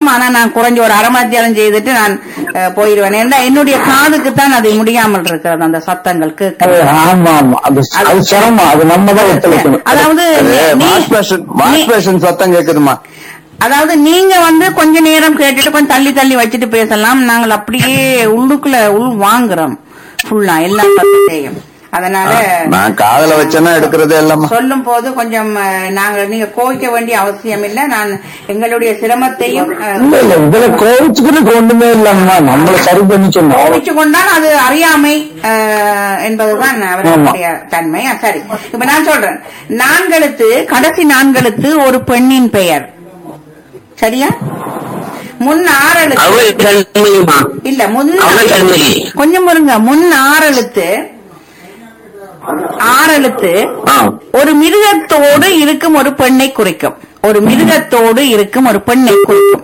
ஆனா நான் குறைஞ்ச ஒரு அரை மணி நேரம் செய்துட்டு நான் அஹ், போயிடுவேன் ஏன்னா என்னுடைய காதுக்கு தான் அது முடியாமல் இருக்கிறது அந்த சத்தங்கள் அது கேட்க ஆமா ஆமா அது அது சிரமம் அது நம்ம தான் ஒத்துழைக்கணும் அதாவது நீ- வாஷ் பேஷன் வாஷ் நீ- பேஷன் சத்தம் கேக்குதுமா அதாவது நீங்க வந்து கொஞ்ச நேரம் கேட்டுட்டு கொஞ்சம் தள்ளி தள்ளி வச்சுட்டு பேசலாம் நாங்கள் அப்படியே உள்ளுக்குள்ள உள் வாங்குறோம் ஃபுல்லா எல்லா சத்தத்தையும் அதனால நான் காதல வச்சேன்னா எடுக்கிறதே இல்லம்மா சொல்லும் போது கொஞ்சம் அஹ், நாங்க நீங்க கோவிக்க வேண்டிய அவசியம் இல்ல நான் எங்களுடைய சிரமத்தையும் அஹ், இல்ல இல்ல இதுல கோவிச்சுக்கிறதுக்கு ஒண்ணுமே இல்லம்மா நம்மள சரி பண்ணி சொன்னோம் கோவிச்சு கொண்டால் அது அறியாமை அஹ், என்பதுதான் அவர்களுடைய தன்மை அஹ், சரி இப்ப நான் சொல்றேன் நான்கெழுத்து கடைசி நான்கெழுத்து ஒரு பெண்ணின் பெயர் சரியா முன் ஆறெழுத்து அவள் கண்மணிமா இல்ல முன் அவள் கண்மணி கொஞ்சம் பாருங்க முன் ஆறெழுத்து ஆறெழுத்து ஆ ஒரு மிருகத்தோடு இருக்கும் ஒரு பெண்ணை குறிக்கும் ஒரு மிருகத்தோடு இருக்கும் ஒரு பெண்ணை குறிக்கும்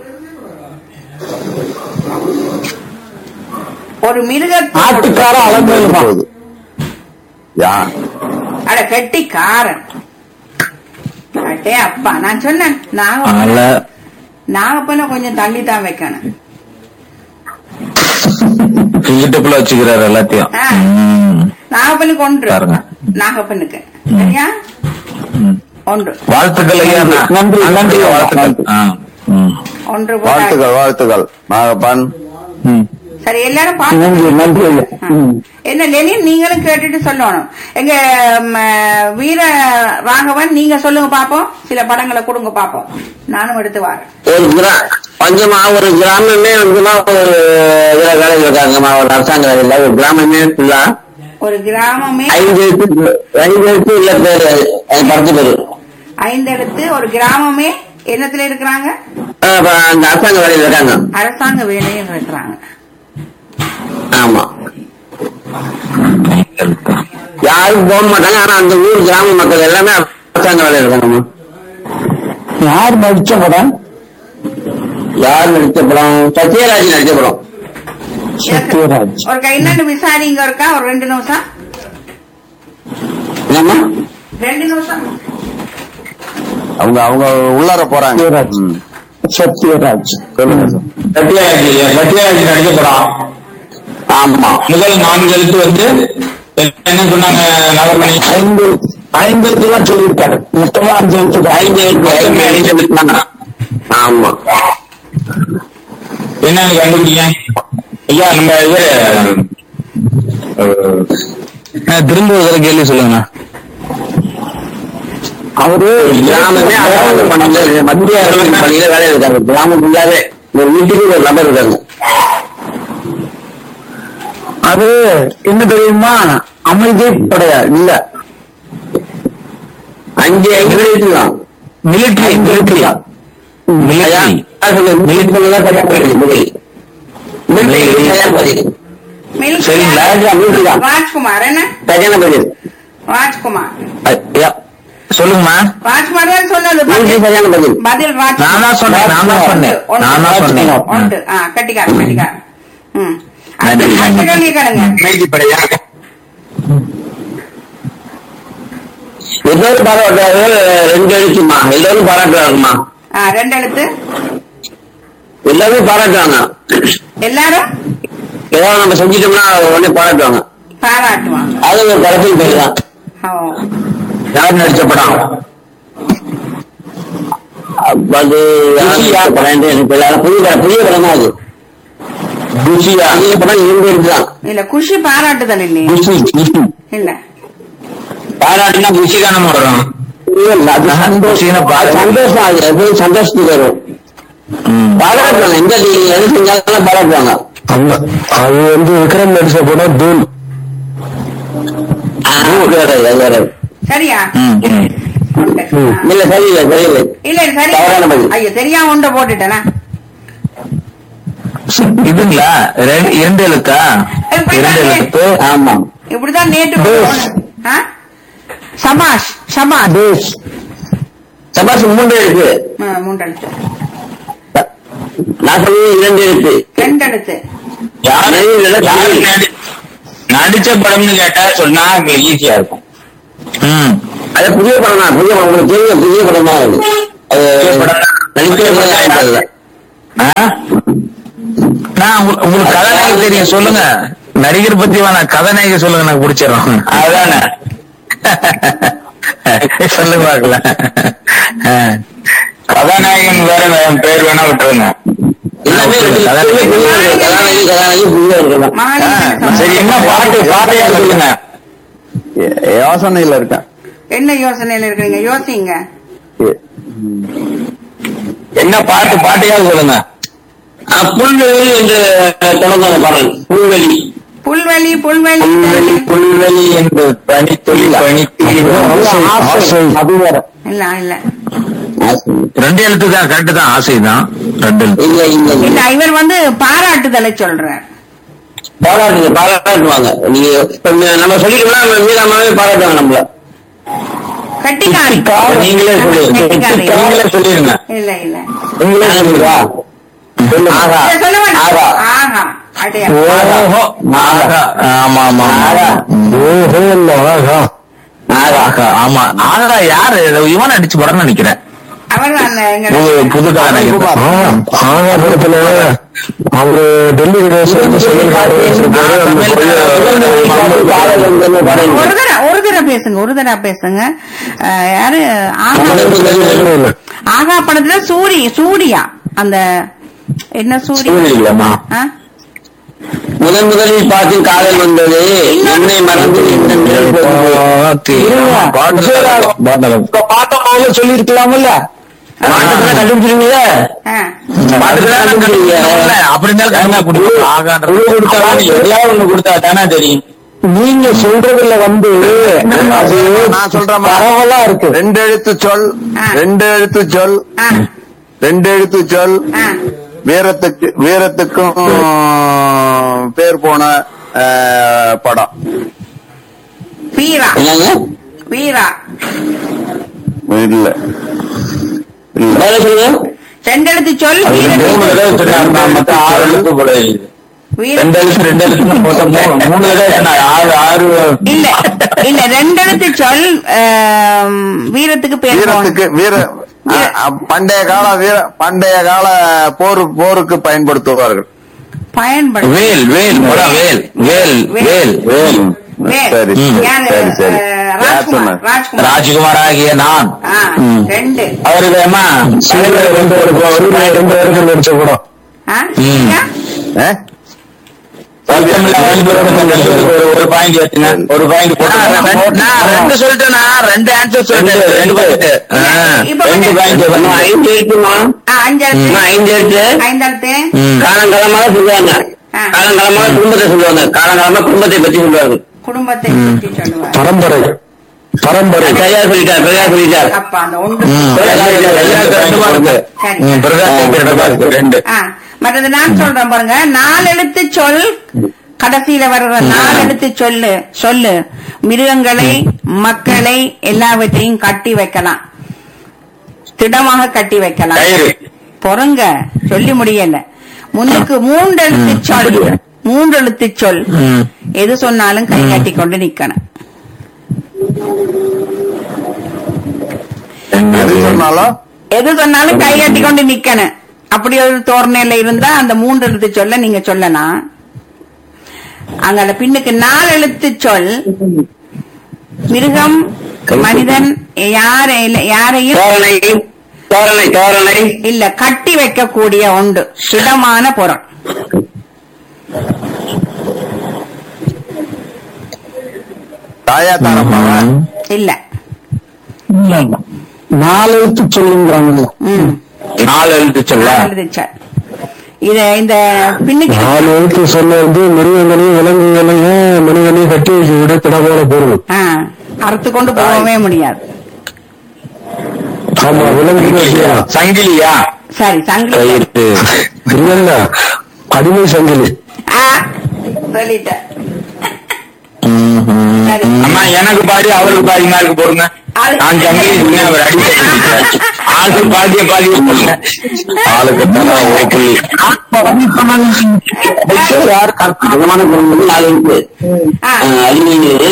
ஒரு மிருகத்தோடு ஆட்டுக்கார அலங்கரிமா போகுது யா அட கெட்டிக்காரன் அட்டே அப்பா நான் சொன்னேன் நாங்க நல்ல நாகப்பன கொஞ்சம் தள்ளி தான் வைக்கணும் வீட்டுக்குள்ள வச்சுக்கிறாரு எல்லாத்தையும் ஆ. ம். நாகப்பனுக்கு ஒன்று பாருங்க. நாகப்பனுக்கு சரியா ம். ஒன்று வாழ்த்துக்கள் ஐயா நன்றி, நன்றி, வாழ்த்துக்கள் நன்றி. ஆ. ம். ஒன்று போட்டாச்சு. வாழ்த்துக்கள் வாழ்த்துக்கள் நாகப்பன் ம். சரி எல்லாரும் பாத்து நன்றி நன்றி ஐயா ம். என்ன லெனின் நீங்களும் கேட்டுட்டு சொல்லணும் எங்க ம, வீர ராகவன் நீங்க சொல்லுங்க பாப்போம் சில படங்களை கொடுங்க பாப்போம் நானும் எடுத்து வரேன் ஒரு கிரா கொஞ்சமா ஒரு கிராமமே வந்துமா ஒரு இதுல வேலையில் இருக்காங்கம்மா ஒரு அரசாங்க வேலையில ஒரு கிராமமே ஃபுல்லா ஒரு கிராமமே ஐந்து எழுத்து ஐந்து எழுத்து இல்ல பேரு அது பத்து பேரு ஐந்து இடத்து ஒரு கிராமமே என்னத்துல இருக்கிறாங்க ஆ, அப்ப அந்த அரசாங்க வேலையில் இருக்காங்க அரசாங்க வேலையில் இருக்கிறாங்க ஆமா யாரும் போக மாட்டாங்க ஆனா அந்த ஊர் கிராம மக்கள் எல்லாமே அரசாங்க வேலையில் இருக்காங்கம்மா யார் நடிச்ச படம் யார் நடிச்ச படம் சத்யராஜ் நடிச்ச படம் சத்யராஜ் ஒரு கை என்னன்னு விசாரிங்க இருக்கா ஒரு ரெண்டு நிமிஷம் என்னம்மா ரெண்டு நிமிஷம் அவங்க அவங்க உள்ளார போறாங்க சத்யராஜ் ம். சத்யராஜ் சொல்லுங்க சார் சத்யராஜ் சத்யராஜ் நடிச்ச படம் ஆமா முதல் நான்கு எழுத்து வந்து என்ன சொன்னாங்க நாகமணி ஐந்து ஐந்து எழுத்துலாம் சொல்லியிருக்காரு மொத்தமா அஞ்சு எழுத்து தான். ஐந்து எழுத்து ஐந்து எழுத்து விட்டாங்க. ஆமா என்னன்னு கண்டுபிடிங்க ஐயா நம்ம இது திரும்ப ஒரு தடவை கேள்வி சொல்லுங்க அவரு கிராமமே அரசாங்க பணியில மத்திய அரசு பணியில வேலையில் இருக்காங்க கிராமம் ஃபுல்லாவே ஒரு வீட்டுக்கு ஒரு நபர் இருக்காங்க அது என்ன தெரியுமா அமைதி படையா இல்ல அஞ்சு ஐந்து எழுத்து தான் மிலிட்டரி மிலிட்டரி மிலிட்டரி மில்க் சரிங்களா? யார்? ராஜ்குமார் என்ன ராஜ்குமார் ஐயா சொல்லுங்கம்மா ராஜ்குமார் தான் சொன்னது பதில். சரியான பதில் பதில் ராஜ்குமார் நான் தான் சொன்னேன் நான் தான் சொன்னேன் நான் தான் சொன்னேன் ஒன்று ஆ கட்டிக்கார கட்டிக்கார ம் நன்றி, அடுத்த நன்றி. கேள்வி கேளுங்க மேய்ச்சி படையா ஏதோ பாராட்டுறாரு ரெண்டு எழுத்துமா எல்லாரும் பாராட்டுறாங்கம்மா ஆ ரெண்டு எழுத்து எல்லாரும் பாராட்டுறாங்க எல்லாரும் ஏதாவது நம்ம செஞ்சிட்டோம்னா உடனே பாராட்டுவாங்க பாராட்டுவாங்க அது ஒரு படத்தின் பேர் தான் ஓ யார் நடிச்ச படம் அப்ப அது யார் நடிச்ச படம் என்று எனக்கு தெரியல. புதிய படம் புதிய படம் தான் அது குஷியா புதிய படம் இரண்டு எழுத்து தான் இல்ல குஷி பாராட்டுதல் இல்லையே குஷி குஷி இல்ல பாராட்டினா குஷி தானே வரும் இல்ல, அது சந்தோஷம் சந்தோஷம் அது அது சந்தோஷத்துக்கு வரும் பாராட்டுவாங்க எந்த நீ எது செஞ்சாலும் பாராட்டுவாங்க ஆமா. அது வந்து விக்ரம் நடிச்ச படம் தூள் ஆ, வேற, வேற. சரியா ம், ம். உண்டு. ஆ. இல்ல சரியில்லை சரியில்லை இல்ல சரி தவறான பதில். ஐயோ தெரியாம உண்ட போட்டுட்டேனா இதுங்களா ரெண்டு இரண்டு எழுத்தா இரண்டு எழுத்து ஆமா இப்படிதான் நேற்று பேஸ். ஆ? சபாஷ் சபாஷ் பேஸ் சபாஷ் மூன்று எழுத்து ஆ, மூன்றெழுத்து நான் சொல்றது இரண்டு எழுத்து ரெண்டு எழுத்து யாரு யாரு நடி- நடிச்ச படம்னு கேட்டா சொன்னா உங்களுக்கு ஈஸியா இருக்கும் ம் அது புதிய படம் தான் புதிய படம் உங்களுக்கு தெரியும் புதிய படம் தான் அது அது புதிய படம் தான். நடிக்கிறது வாய்ப்பு இல்லை ஆ? நான் உங்களுக்கு- உங்களுக்கு கதாநாயகி தெரியும் சொல்லுங்க நடிகர் பத்தி வேணாம் கதாநாயகி சொல்லுங்க எனக்கு பிடிச்சிடும் அதானே சொல்லுங்க பார்க்கலாம் ஆ. கதாநாயகன் வேற என் பேர் வேணா விட்டுருங்க எல்லாமே இருக்கு. கதாநாயகி. கதாநாயகி கதாநாயகி ஃபுல்லா இருக்கலாம் மாலிகன் சரி என்ன பாட்டு பாட்டையா சொல்லுங்க ய- யோசனையில இருக்கேன் என்ன யோசனையில இருக்கீங்க யோசிங்க எ- என்ன பாட்டு பாட்டையா சொல்லுங்க ஆ, புல்வெளி என்று தொடர்ந்த பாடல் புல்வெளி புல்வெளி புல்வெளி புல்வெளி புல்வெளி என்று பனித்துளி பனித்தீரும் ஆசை அது வேற இல்ல இல்ல ரெண்டு எழுத்து தான் கரெக்ட் தான் ஆசை தான் ரெண்டு எழுத்து இல்ல இல்ல இல்ல இல்ல இவர் வந்து பாராட்டுதலை சொல்றார் பாராட்டுங்க பாராட்டுவாங்க நீங்க இப்ப நம்ம சொல்லிட்டோம்னா மீதாமாவே பாராட்டுவாங்க நம்மள கட்டிக்காரி நீங்களே சொல்லிருங்க கட்டிக்காரி நீங்களே சொல்லிருங்க இல்ல இல்ல நீங்களே சொல்லுங்க ஆகா இதை சொல்ல வேண்டாம் ஆகா ஆஹா அடையா ஓஹோ ஆகா ஆமா ஆமா ஆமா ஓஹோ இல்ல ஆகா ஆகா ஆமா ஆகா யாரு இவன் அடிச்சு படம் நினைக்கிறேன் அவர் அந்த எங்க புது புது கதாநாயகன் ஆ, ஆகா படத்துல அவரு டெல்லி சேர்ந்து சொல்லியிருக்காரு ஒரு தடவை ஒரு தடவை பேசுங்க ஒரு தடவை பேசுங்க அஹ், யாரு ஆகா ஆகா படத்துல சூரி சூர்யா அந்த என்ன சூரி சூரி இல்லம்மா. ஆ? முதன் முதலில் பார்த்து காதல் வந்தது என்னை மறந்து என்னென்று பாட்டமாக சொல்லியிருக்கலாம்ல பாட்டுக்கெல்லாம் கண்டுபிடிச்சிருவீங்க ஆ. அப்படி இருந்தாலும் கண்ணா கொடுக்கும் ஆகான்ற குழு கொடுத்தாலும் எல்லாம் ஒண்ணு கொடுத்தா தானே தெரியும் நீங்க சொல்றதுல வந்து அது நான் சொல்றேன் பரவலா இருக்கு ரெண்டு எழுத்து சொல் ஆ. ரெண்டு எழுத்து சொல் ஆ. ரெண்டு எழுத்து சொல் ஆ. வீரத்துக்கு வீரத்துக்கும் பேர் போன அஹ், படம் வீரா என்னங்க வீரா இல்ல இல்ல வேற சொல்லுங்க செண்டெழுத்து சொல் அது வீரத்துக்கு மூணு தடவை சொன்னாருன்னா மொத்தம் ஆறு எழுத்து போல இருக்குது. வீர ரெண்டு எழுத்து ரெண்டு எழுத்து மொத்தம் மூணு மூணு தடவை சொன்னாரு ஆறு ஆறு இல்ல இல்ல ரெண்டெழுத்து சொல் ஆம், வீரத்துக்கு பேர் போன வீரத்துக்கு வீர அ- அ- பண்டைய கால வீர பண்டைய கால போர் போருக்கு பயன்படுத்துவார்கள் பயன்படுத்த வேல் வேல் போடா, வேல் வேல் வேல் வேல் வேல். சரி ம். யாரு? சரி சரி அஹ், யார் ராஜ்குமார் சொன்னார் ராஜ்குமார் ராஜ்குமார் ஆகிய நான் ஆ, ம். ரெண்டு அவருக்கு அம்மா சூரியன் ரெண்டு பேருக்கு சூரியன் ரெண்டு பேருக்கு நடிச்ச படம் ஆ? ம். சரியா? ஆ? சத்தியமில்ல, ரெண்டு பேரும் ஒரு- ஒரு பாயிண்ட் வச்சுங்க ஒரு பாயிண்ட் நான் ரெண்டு- நான் ரெண்டு சொல்லிட்டேனா ரெண்டு ஆன்சர் சொல்லிட்டேன் ரெண்டு பாயிண்ட் இப்ப ரெண்டு வந்து- பாயிண்ட் இன்னும் ஐந்து எழுத்துமா ஆ, அஞ்செழுத்து இன்னும் ஐந்து எழுத்து ஐந்தெழுத்து காலங்காலமாக சொல்லுவாங்க ஆ. காலங்காலமாக குடும்பத்தை சொல்லுவாங்க காலங்காலமா குடும்பத்தை பற்றி சொல்லுவாங்க குடும்பத்தை பற்றி சொல்லுவார் பரம்பரை பரம்பரை சரியா சொல்லிட்டார் சரியா சொல்லிட்டார் அப்ப அந்த ஒன்று சரி பிரகாஷ் ரெண்டு ஆ, மற்றது நான் சொல்றேன் பாருங்க நாலு எழுத்து சொல் கடைசியில வர்ற நாலு எழுத்து சொல்லு சொல்லு மிருகங்களை மக்களை எல்லாவற்றையும் கட்டி வைக்கலாம் திடமாக கட்டி வைக்கலாம் கயிறு பொறுங்க சொல்லி முடியல முன்னுக்கு மூன்று எழுத்து சொல் மூன்று எழுத்து சொல் எது சொன்னாலும் கை கட்டி கொண்டு நிக்கணும் எது சொன்னாலும் எது சொன்னாலும் கை கட்டி கொண்டு நிக்கணும் அப்படி ஒரு தோரணையில இருந்தா அந்த மூன்று எழுத்து சொல்ல நீங்க சொல்லலாம் அங்க அந்த பின்னுக்கு நாலு எழுத்து சொல் மிருகம் மனிதன் யாரை யாரையும் தோரணை தோரணை தோரணை இல்ல கட்டி வைக்கக்கூடிய ஒன்று திடமான பொருள் தாயா தானம்மாவா இல்ல நாலு எழுத்து சொல்லுங்கிறாங்கல்ல ம் நாலு எழுத்து சொல்ல எழுத்து சொல் இத இந்த பின்னுக்கு நாலு எழுத்து சொல்ல வந்து மிருகங்களையும் விலங்குகளையும் மனிதனையும் கட்டி வைக்க விட கிடவோட பொருள் ஆ, அறுத்து கொண்டு போகவே முடியாது ஆமா விலங்குகள் சங்கிலியா சரி சங்கிலி கயிறு இல்ல அடிமை சங்கிலி ஆ, சொல்லிட்டேன் சரி அம்மா எனக்கு பாதி அவருக்கு பாதி மார்க் போடுங்க நான் சங்கிலி சொன்னேன், அவர் அடிப்பட்டு ஆளுக்கு பாதிய பாதி போடுங்க ஆளுக்கு தலா ஒரு புள்ளி யார் கர்ப்பமான குடும்பம் நாலு எழுத்து ஆ, அழிவு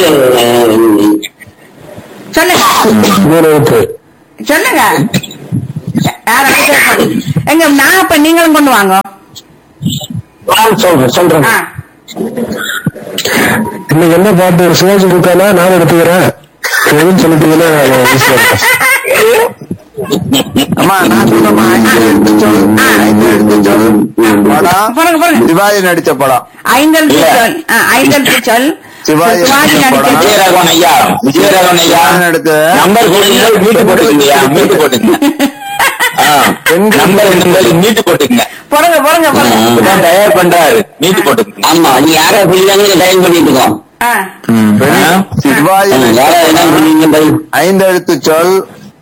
சொல்லுங்க மூணு எழுத்து சொல்லுங்க யார் அடுத்தது? எங்க நான் அப்ப நீங்களும் கொண்டு வாங்க சொல்றேன் சொல்றேன் ஆ இன்னைக்கு என்ன பாட்டு சிவாஜி கொடுத்தானா நான் எடுத்துக்கிறேன் எதுன்னு சொல்லிட்டீங்கன்னா ஈஸியா இருக்கும் அம்மா நான் சொன்னமா ஐந்து எழுத்து சொல் ஐந்து எழுத்து சொல் படம் பாருங்க பாருங்க சிவாஜி நடிச்ச படம் ஐந்தெழுத்து இல்ல. சொல் ஆ, ஐந்தெழுத்து சொல் சிவாஜி சிவாஜி படம். நடிச்சது விஜயராகவன் ஐயா விஜயராகவன் ஐயா யார் நடிச்சது? நம்பர் கொடுங்க மீட்டு போட்டுக்கங்கய்யா மீட்டு போட்டுங்க ஆ, நம்பர் நம்பர் மீட்டு போட்டுக்கங்க போடுங்க போடுங்க போடுங்க இப்பதான் தயார் பண்றாரு மீட்டு போட்டுக்கங்க ஆமா நீ யாரோ புரியாங்க டைம் பண்ணிட்டு இருக்கோம் ஆ ஆ? சிவாஜி யாரோ என்ன புரியுங்க பதில் ஐந்து எழுத்து சொல்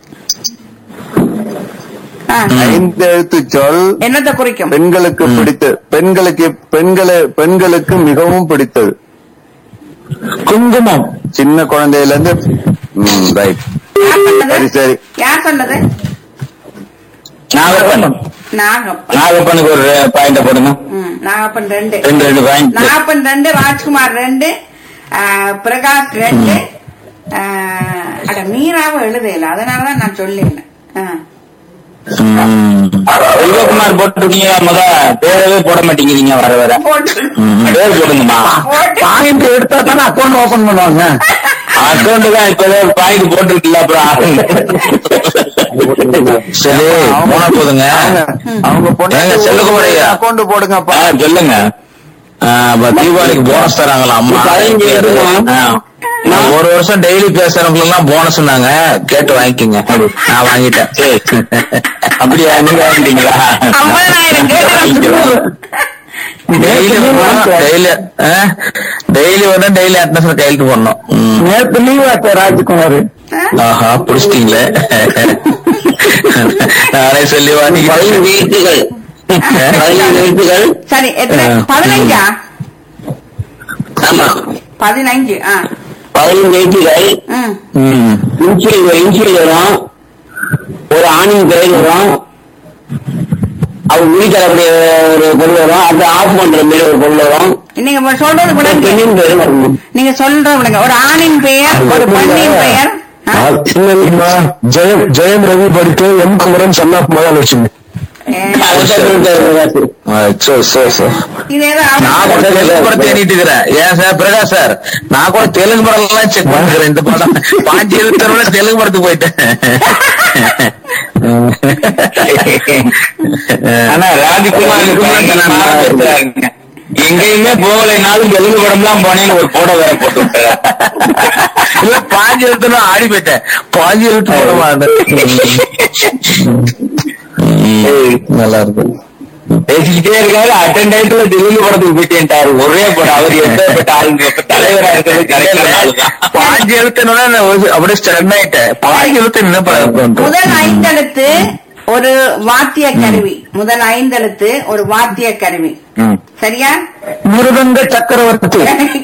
ஆ ஐந்து எழுத்து சொல் என்னத்தை குறிக்கும் பெண்களுக்கு பிடித்த பெண்களுக்கு பெண்களை பெண்களுக்கு மிகவும் பிடித்தது குங்குமம் சின்ன குழந்தையில இருந்து ரைட் யார் சொன்னது சரி சரி யார் சொன்னது நாகப்பன் நாகப்பன் நாகப்பனுக்கு ஒரு பாயிண்ட போடுங்க ம், நாகப்பன் ரெண்டு ரெண்டு ரெண்டு பாயிண்ட் நாகப்பன் ரெண்டு ராஜ்குமார் ரெண்டு ஆ, பிரகாஷ் ரெண்டு ஆ, அட மீராவை எழுதையில அதனாலதான் நான் சொல்லல சிவகுமார் போட்டுருக்கீங்க முத பேரவே போட மாட்டேங்கிறீங்க வர வர பேர் போடுங்கம்மா பாயிண்ட் எடுத்தா தானே அக்கௌண்ட் ஓபன் பண்ணுவாங்க அக்கௌண்ட் தான் இப்பவே பாயிண்ட் போட்டுருக்குல்ல அப்புறம் சரி போனா போதுங்க அவங்க பொண்ணு ஏங்க, செல்லுக்குமார் ஐயா. அக்கௌண்ட் போடுங்கப்பா ஆ, சொல்லுங்க ஆ, அப்ப தீபாவளிக்கு போனஸ் தராங்களா அம்மா பதினஞ்சு எடுக்கணும். ஆ. நான் ஒரு வருஷம் டெய்லி பேசுறவங்களுக்குலாம் போனஸ் சொன்னாங்க கேட்டு வாங்கிக்கோங்க நான் வாங்கிட்டேன் சரி அப்படியா நீங்க வாங்கிட்டீங்களா ஐம்பதாயிரம் கேட்டு டெய்லி டெய்லி டெய்லி வரும் டெய்லி அட்னஸ் கையெழுத்து போடணும் ம். நேற்று லீவ் ஆச்ச ராஜ்குமார் ஆஹா புடிச்சிட்டீங்களே நானே சொல்லி பதினஞ்சு வாங்கிக்கிறேன் எழுத்துகள் பதினஞ்சு எழுத்துகள் சரி எத்தனை ஆ. பதினஞ்சா ஆமா பதினஞ்சு ஆ பதினஞ்சு எழுத்துகள் ம் ம். இன்சியல் இன்சியல் வரும் ஒரு ஆணின் பெயர் வரும் அவர் வீட்டில் ஒரு பொருள் வரும் அது ஆஃப் பண்ற மாதிரி ஒரு பொருள் வரும் நீங்க இப்ப சொல்றது ஒரு விடுங்க பெண்ணின் பெயர் வரும் நீங்க சொல்ற விடுங்க ஒரு ஆணின் பெயர் ஒரு பெண்ணின் பெயர் ஆ? இல்லைம்மா ஜெயம் ஜெயம் ரவி படித்து எம் குமரன் சன்னாப் மகாலட்சுமி ஏ, அதுதான் சொல்லிட்டாரு. ஆ, சோ, சோ, சோ. இது ஏதோ நான் கூட தெலுங்கு படம் தேடிட்டு இருக்கிறேன் ஏன் சார் பிரகாஷ் சார் நான் கூட தெலுங்கு படம் எல்லாம் செக் பண்ணிக்கிறேன் இந்த படம் பாஞ்சி எழுத்தரோட தெலுங்கு படத்துக்கு போயிட்டேன் ஆனா ராஜ்குமார் எங்கேயுமே போகலைனாலும் தெலுங்கு படம்லாம் போனேன்னு ஒரு போட வேற போட்டு விட்டுறேன் இல்ல பாஞ்சி எழுத்துனா ஆடி போயிட்டேன் பாஞ்சி எழுத்து படமா நல்லா இருக்கு பேசிக்கிட்டே இருக்காரு அட்டன் டயத்துல தெலுங்கு படத்துக்கு போயிட்டேன்ட்டாரு ஒரே படம் அவர் எப்பேற்பட்ட ஆளுங்க இப்ப தலைவரா இருக்கிறது கரெக்டான பாஞ்சு எழுத்தனோட நான் ஒரு- அப்படியே ஸ்டன் ஆயிட்டேன் பாஞ்சு எழுத்து என்ன படம் முதல் ஐந்தெழுத்து ஒரு வாத்திய கருவி முதல் ஐந்தெழுத்து ஒரு வாத்திய கருவி ம். சரியா மிருதங்க சக்கரவர்த்தி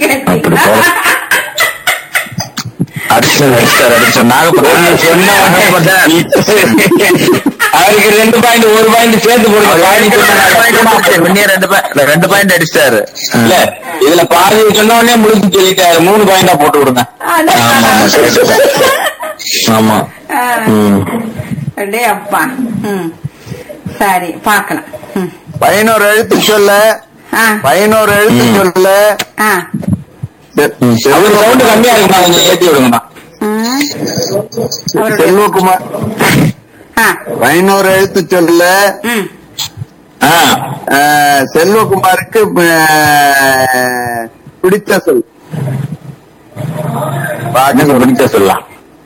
அடிச்சு அடிச்சார் அடிச்சு நாகப்பட்டினம் சொன்ன உடனே பார்த்தா, அவருக்கு ரெண்டு பாயிண்ட் ஒரு பாயிண்ட் சேர்த்து போடுங்க முன்னே ரெண்டு பாயிண்ட் ரெண்டு பாயிண்ட் அடிச்சிட்டாரு இல்ல இதுல பாதி சொன்ன உடனே முடிச்சு சொல்லிட்டாரு மூணு பாயிண்டா போட்டு விடுங்க ஆமா ஆமா சரி சரி. ஆமா ம். அடே அப்பா ம் சரி பார்க்கலாம் ம் பதினோரு எழுத்து சொல்ல ஆ பதினோரு எழுத்து சொல்ல ஆ அவரு சவுண்ட் கம்மியா இருக்குமா கொஞ்சம் ஏத்தி விடுங்கம்மா ம். அவருடைய செல்வகுமார் ஆ பதினோரு எழுத்து சொல்ல ம் ஆ அஹ், செல்வகுமாருக்கு அஹ், பிடித்த சொல் பாட்டுக்கு பிடிச்ச சொல்லலாம்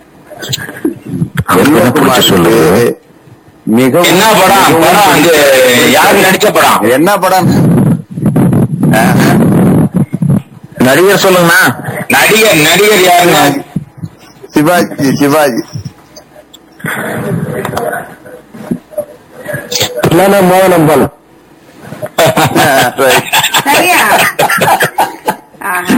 செல்வகுமாருக்கு மிகவும் என்ன படம் படம் அது யாரு நடிச்ச படம் என்ன படம் அஹ், நடிகர் சொல்லுங்கண்ணா நடிகர் நடிகர் யாருங்க சிவாஜி சிவாஜி இல்லைன்னா மோகனம் பால் Right. சரியா ஆஹா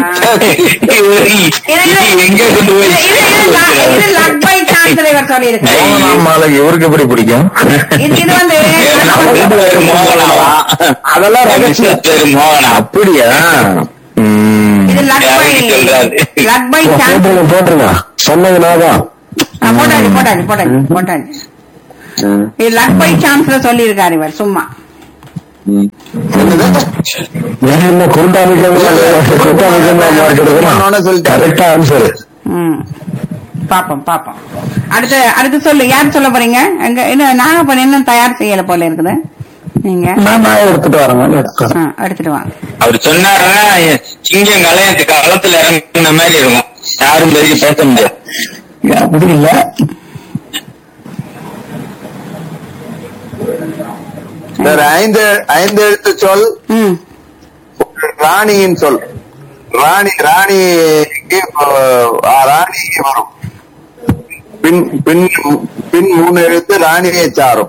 எங்க கொண்டு போய் இது இது லக்- இது லக் பை சான்ஸ் இவர் சொல்லியிருக்காரு மாலை இவருக்கு எப்படி பிடிக்கும் இது இது வந்து நம்ம வீட்டு பேரு மோகனாவா அதெல்லாம் ரகசிய பேரு மோகனா அப்படியா ம். இது லக் பை யாருக்கு சொல்றாரு? லக் பை சான்ஸ் போட்டுருங்க போட்டுருங்க சொன்னது நான் தான் போட்டாச்சு போட்டாச்சு போட்டாச்சு போட்டாச்சு இது லக் பை சான்ஸ்ல சொல்லியிருக்காரு இவர் சும்மா என்ன குருண்டாமிக்கம் குருண்டாமிக்கம் பண்ணோன்னு சொல்லிட்டாரு. கரெக்டா ஆன்சர் ம் பாப்போம் பாப்போம் அடுத்து அடுத்து சொல்லு யார் சொல்ல போறீங்க எங்க என்ன நாகப்பன் இன்னும் தயார் செய்யல போல இருக்குது நீங்க நான் எடுத்துட்டு வரேன் ஆ, எடுத்துட்டு வாங்க அவர் சொன்னாருன்னா சிங்கம் கலையத்து களத்துல இறங்குன மாதிரி இருக்கும் யாரும் பெருகி பேச முடியாது அப்படி இல்ல சரி ஐந்து ஐந்து எழுத்து சொல் ம் ராணியின் சொல் ராணி ராணிக்கு ஆ, ராணி வரும் பின் பின் பின் மூணு எழுத்து ராணியை சாரும்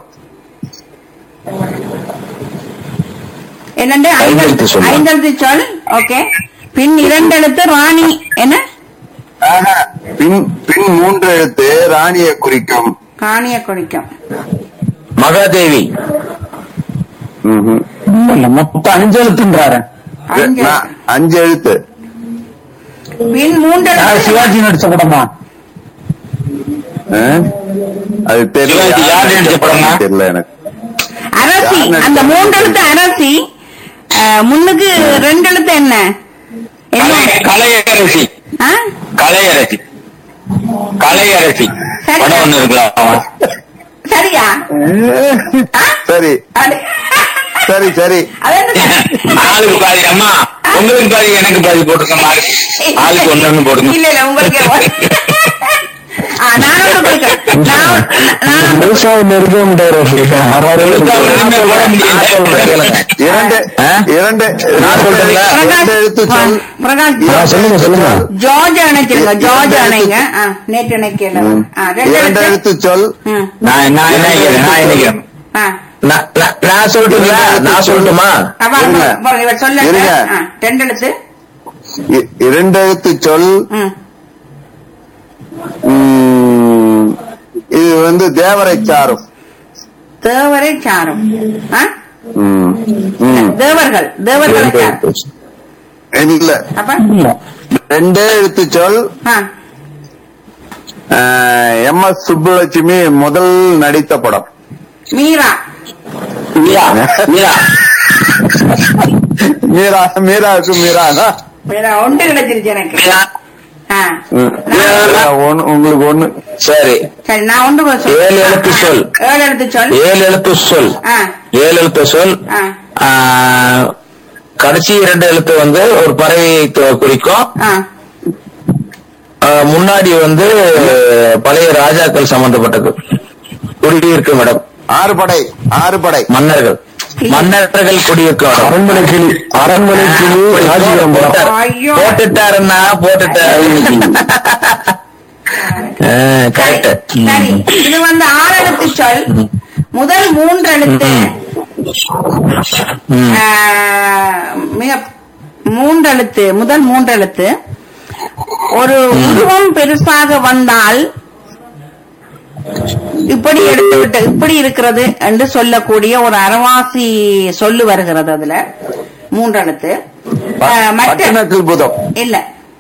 என்னண்டு ஐந்தெழுத்து சொல்லா. ஐந்தெழுத்து சொல் ஓகே பின் இரண்டு எழுத்து ராணி என்ன ஆஹா, பின் பின் மூன்று எழுத்து ராணியை குறிக்கும் காணிய குறிக்கும் மகாதேவி ம்ஹும். இல்ல மொத்தம் அஞ்சு எழுத்துன்றாரு அஞ்சு நான் அஞ்சு எழுத்து பின் மூன்று எழுத்து சிவாஜி நடிச்ச படமா ஆ? அது தெரியல சிவாஜி யார் நடிச்ச படமா? தெரியல எனக்கு அரசி யார் நடிச்ச அந்த படம்? மூன்று எழுத்து அரசி ஆ, முன்னுக்கு ரெண்டு எழுத்து என்ன என்ன கலை- கலையரசி ஆ? கலையரசி கலையரசி சரி. படம் ஒண்ணு இருக்கலாம் சரியா ஆ? சரி அது- சரி சரி அது என்ன சரி? ஆளுக்கு பாதி அம்மா உங்களுக்கு பாதி எனக்கு பாதி போட்டுருக்க மாதிரி ஆளுக்கு ஒண்ணு ஒண்ணு போடுங்க இல்ல இல்ல உங்களுக்கு ஆ, நான் ஒண்ணு கொடுக்கிறேன். நான் நான் முழுசா நெருங்க முடியாது ஒண்ணுமே போட முடியல. இரண்டு ஆ? இரண்டு நான் சொல்றேன்ல. இரண்டு எழுத்து சொல் பிரகாஷ் சொல்லுங்க சொல்லுங்க ஜார்ஜ் அணைச்சிருங்க ஜார்ஜ் அணைங்க ஆ, நேற்று அணைக்கல ஆ, ரெண்டு இரண்டு எழுத்து எழுத்து சொல் ம், நான் நான் என்ன நினைக்கிறேன், நான் நினைக்கிறேன் ஆ. நான் நான்- நான் சொல்லட்டுங்களா நான் சொல்லட்டுமா அப்ப இருங்க. அப்ப இவர் சொல்லுங்க இருங்க. ஆ, ரெண்டு எழுத்து இ- இரண்டு எழுத்து சொல் ம். ம், இது வந்து தேவரை சாரும் தேவரை சாரும் ஆ? ம், ம். தேவர்கள் தேவர்களை சாரும் இல்ல அப்ப ரெண்டே எழுத்து சொல் ஆ, எம் எஸ் சுப்புலட்சுமி முதல் நடித்த படம் மீரா மீரா மீரா மீரா மீராவுக்கு மீரானா மீரா ஒன்று கிடைச்சிருச்சு எனக்கு மீரா ஆ. ம். நான்- ஒண்ணு உங்களுக்கு ஒண்ணு சரி சரி நான் ஒன்று கூட சொல்றேன். ஏழு எழுத்து சொல். ஆ, ஏழு எழுத்து சொல் ஏழு எழுத்து சொல் ஆ, ஏழு எழுத்து சொல் ஆ, ஆ, கடைசி இரண்டு எழுத்து வந்து ஒரு பறவையை கு- குறிக்கும் ஆ. ஆ, முன்னாடி வந்து பழைய ராஜாக்கள் சம்பந்தப்பட்டது குடியிருக்கும் இடம் ஆறு படை ஆறு படை மன்னர்கள் மன்னர்கள் குடியிருக்கும் இடம் அரண்மனை கிளி அரண்மனை கிளி ராஜீவரம் படம் போட்டாரு. ஐயோ. போட்டுட்டாருன்னா போட்டுட்டாரு கரெக்ட் சரி இது வந்து ஆறு எழுத்து சொல் முதல் மூன்று எழுத்து ஆ, மிக மூன்று எழுத்து முதல் மூன்று எழுத்து ஒரு உருவம் பெருசாக வந்தால் இப்படி எடுத்துவிட்டு இப்படி இருக்கிறது என்று சொல்லக்கூடிய ஒரு அரவாசி சொல்லு வருகிறது அதுல மூன்று எழுத்து ஆ, மற்ற பட்டணத்தில் புதம் இல்ல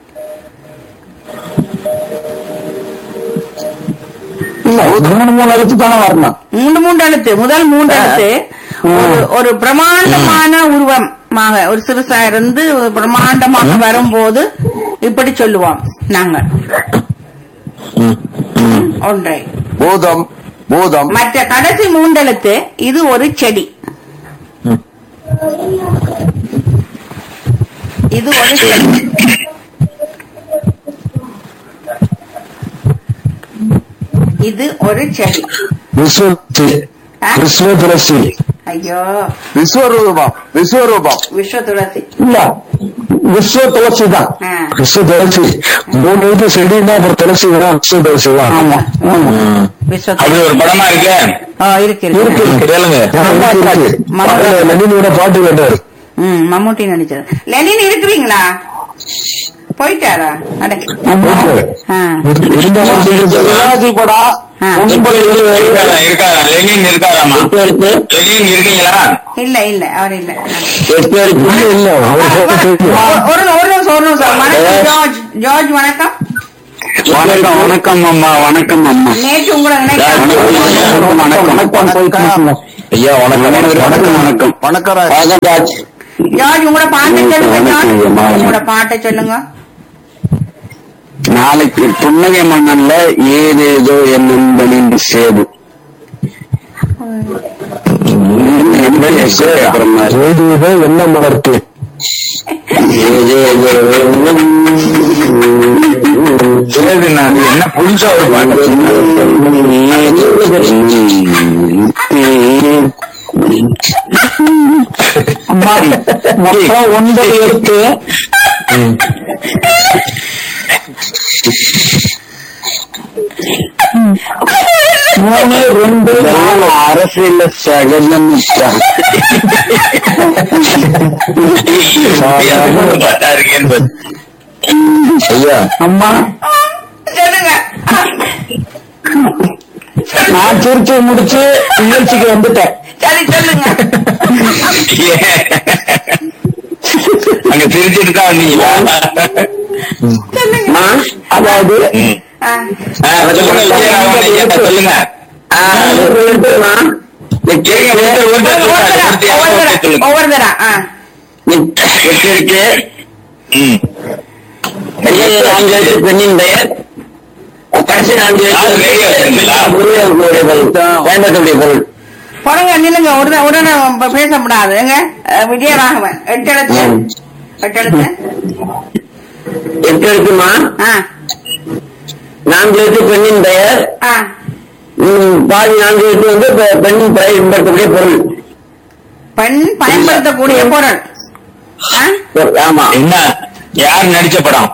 இல்ல மூணு மூணு எழுத்து தானே வரணும் மூன்று மூன்று எழுத்து முதல் மூன்று எழுத்து ஒரு ஒரு பிரமாண்டமான உருவமாக ஒரு சிறுசா இருந்து ஒரு பிரமாண்டமாக வரும்போது இப்படி சொல்லுவோம் நாங்க ஒன்றை பூதம் பூதம் மற்ற கடைசி மூன்றெழுத்து இது ஒரு செடி இது ஒரு செடி இது ஒரு செடி விஸ்வ ஆ? விஸ்வ துளசி ஐயோ விஸ்வரூபம் விஸ்வரூபம் விஸ்வ துளசி இல்ல விஸ்வ துளசி தான் ஆ. விஸ்வ துளசி மூணு எழுத்து செடினா அப்புறம் துளசி தான் விஸ்வ துளசி தான் ஆமா விஸ்வ அது துளசி ஒரு படமா இருக்கு ஆ, இருக்கு இருக்கு கேளுங்க அதுல லெனினோட பாட்டு கேட்டாரு ம் மம்முட்டி நடிச்சது லெனின் இருக்கிறீங்களா போயிட்டாரா அட ஆ. இருந்தாலும் சிவாஜி படம் ஆ. இருக்காரா இருக்காரா லெனின் இருக்காராமா லெனின் இருக்கீங்களா இல்ல இல்ல அவர் இல்ல ஆ. இல்ல இல்ல அவர் போட்டு தெரியும் ஒரு ஒரு நிமிஷம் ஒரு நிமிஷம் வணக்கம் ஜார்ஜ் ஜார்ஜ் வணக்கம் வணக்கம் வணக்கம் அம்மா வணக்கம் அம்மா நேற்று உங்களை நினைக்கிறேன் வணக்கம் வணக்கம் போய் பேசுங்க ஐயா வணக்கம் வணக்கம் வணக்கம் வணக்கம் ராஜ். வணக்கம் ராஜ் ஜார்ஜ் உங்களோட பாட்டை சொல்லுங்க ஜார்ஜ் உங்களோட பாட்டை சொல்லுங்க நாளைக்கு புன்னகை மன்னன்ல ஏதேதோ என் நண்பனின் சேது அப்புறமா ஏதேதோ என்ன மலர்த்து ஏதேதோ சரி, நான் என்ன புதுசா ஒரு பாட்டு மொத்தம் ஒன்பது எட்டு மூணு ரெண்டு நாலு அரசியல சகஜம் பாட்டா இருக்கு என்பது ஐயா அம்மா சொல்லுங்க நான் சிரிச்சு முடிச்சு நிகழ்ச்சிக்கு வந்துட்டேன் சரி சொல்லுங்க அங்க திருச்சிட்டு தான் வந்தீங்களா சொல்லுங்க அதாவது ஆ. ஆ, சொல்லுங்க விஜயராகவன் ஐயா, சொல்லுங்க ஆ, ஒரு எழுத்துனா, கேளுங்க, ஒருத்தர் ஒருத்தர் ஒவ்வொரு சொல்லுங்க. தடவை, ஒருத்தர் ஒவ்வொரு ஒருத்தர் தடவை, சொல்லுங்க. ஒவ்வொரு தடவை, ஆ. எட்டு இருக்கு ம். பெரிய நான்கு எழுத்து பெண்ணின் பெயர் கடைசி நான்கு நாலு எழுத்து ரேடியோ வச்சிருக்கீங்களா? முருகனுடைய பொருள் பயன்படுத்தக்கூடிய பொருள் போடுங்க நில்லுங்க உடனே உடனே ப- பேச முடியாது எங்க அஹ், விஜயராகவன் எட்டு எழுத்து ம். எட்டு எழுத்து எட்டு எழுத்துமா ஆ நான்கு எழுத்து பெண்ணின் பெயர் ஆ ம், பாதி நான்கு எழுத்து வந்து பெ- பெண்ணின் பயன்படுத்தக்கூடிய பொருள் பெண் பயன்படுத்தக்கூடிய பொருள் ஆ? பொருள், ஆமா என்ன யார் நடிச்ச படம்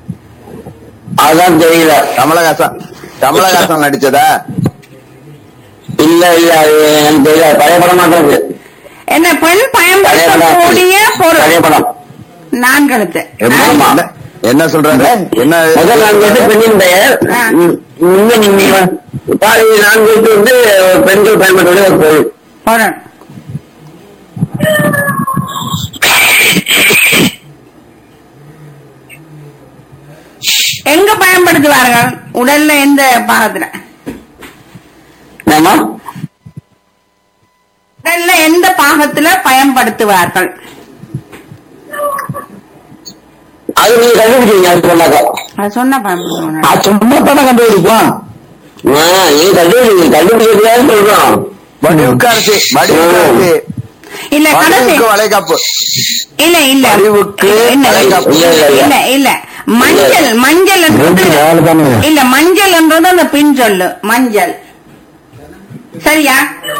அதான் தெரியல கமலஹாசன் கமலஹாசன் நடிச்சதா இல்ல இல்ல அது எனக்கு தெரியல பழைய படமா தான் இருக்கு என்ன பெண் பழைய படம் பயன்படுத்தக்கூடிய பழைய பொருள் படம் நான்கெழுத்து ஆ? ஆமா என்ன- என்ன சொல்றாங்க என்ன முதல் நான்கு எழுத்து பெண்ணின் பெயர் ஆ. ம், இன்னும் நீங்க பாதி நான்கு எழுத்து வந்து பெண்கள் பயன்படுத்தக்கூடிய ஒரு பொருள் பொருள் எங்க பயன்படுத்துவார்கள் உடல்ல எந்த பாகத்துல ஆமா உடல்ல எந்த பாகத்துல பயன்படுத்துவார்கள் அது நீங்க கண்டுபிடிச்சீங்க அது சொன்னாக்கா அது சொன்னா பயன்படுத்துவாங்க அது சும்மா தானே கண்டுபிடிப்போம் நீங்க கண்டுபிடிங்க கண்டுபிடிக்கிறதுக்காக சொல்றோம் வடிவுக்கு அரிசி வடிவுக்கு அரிசி இல்ல கடைசி வடிவுக்கு வளைகாப்பு இல்ல இல்ல அறிவுக்கு இல்ல வளைகாப்பு. இல்ல இல்ல மஞ்சள் மஞ்சள் ரெண்டு என்றது நாலு தானே இல்ல மஞ்சள் என்றது அந்த பின் சொல்லு மஞ்சள் சரியா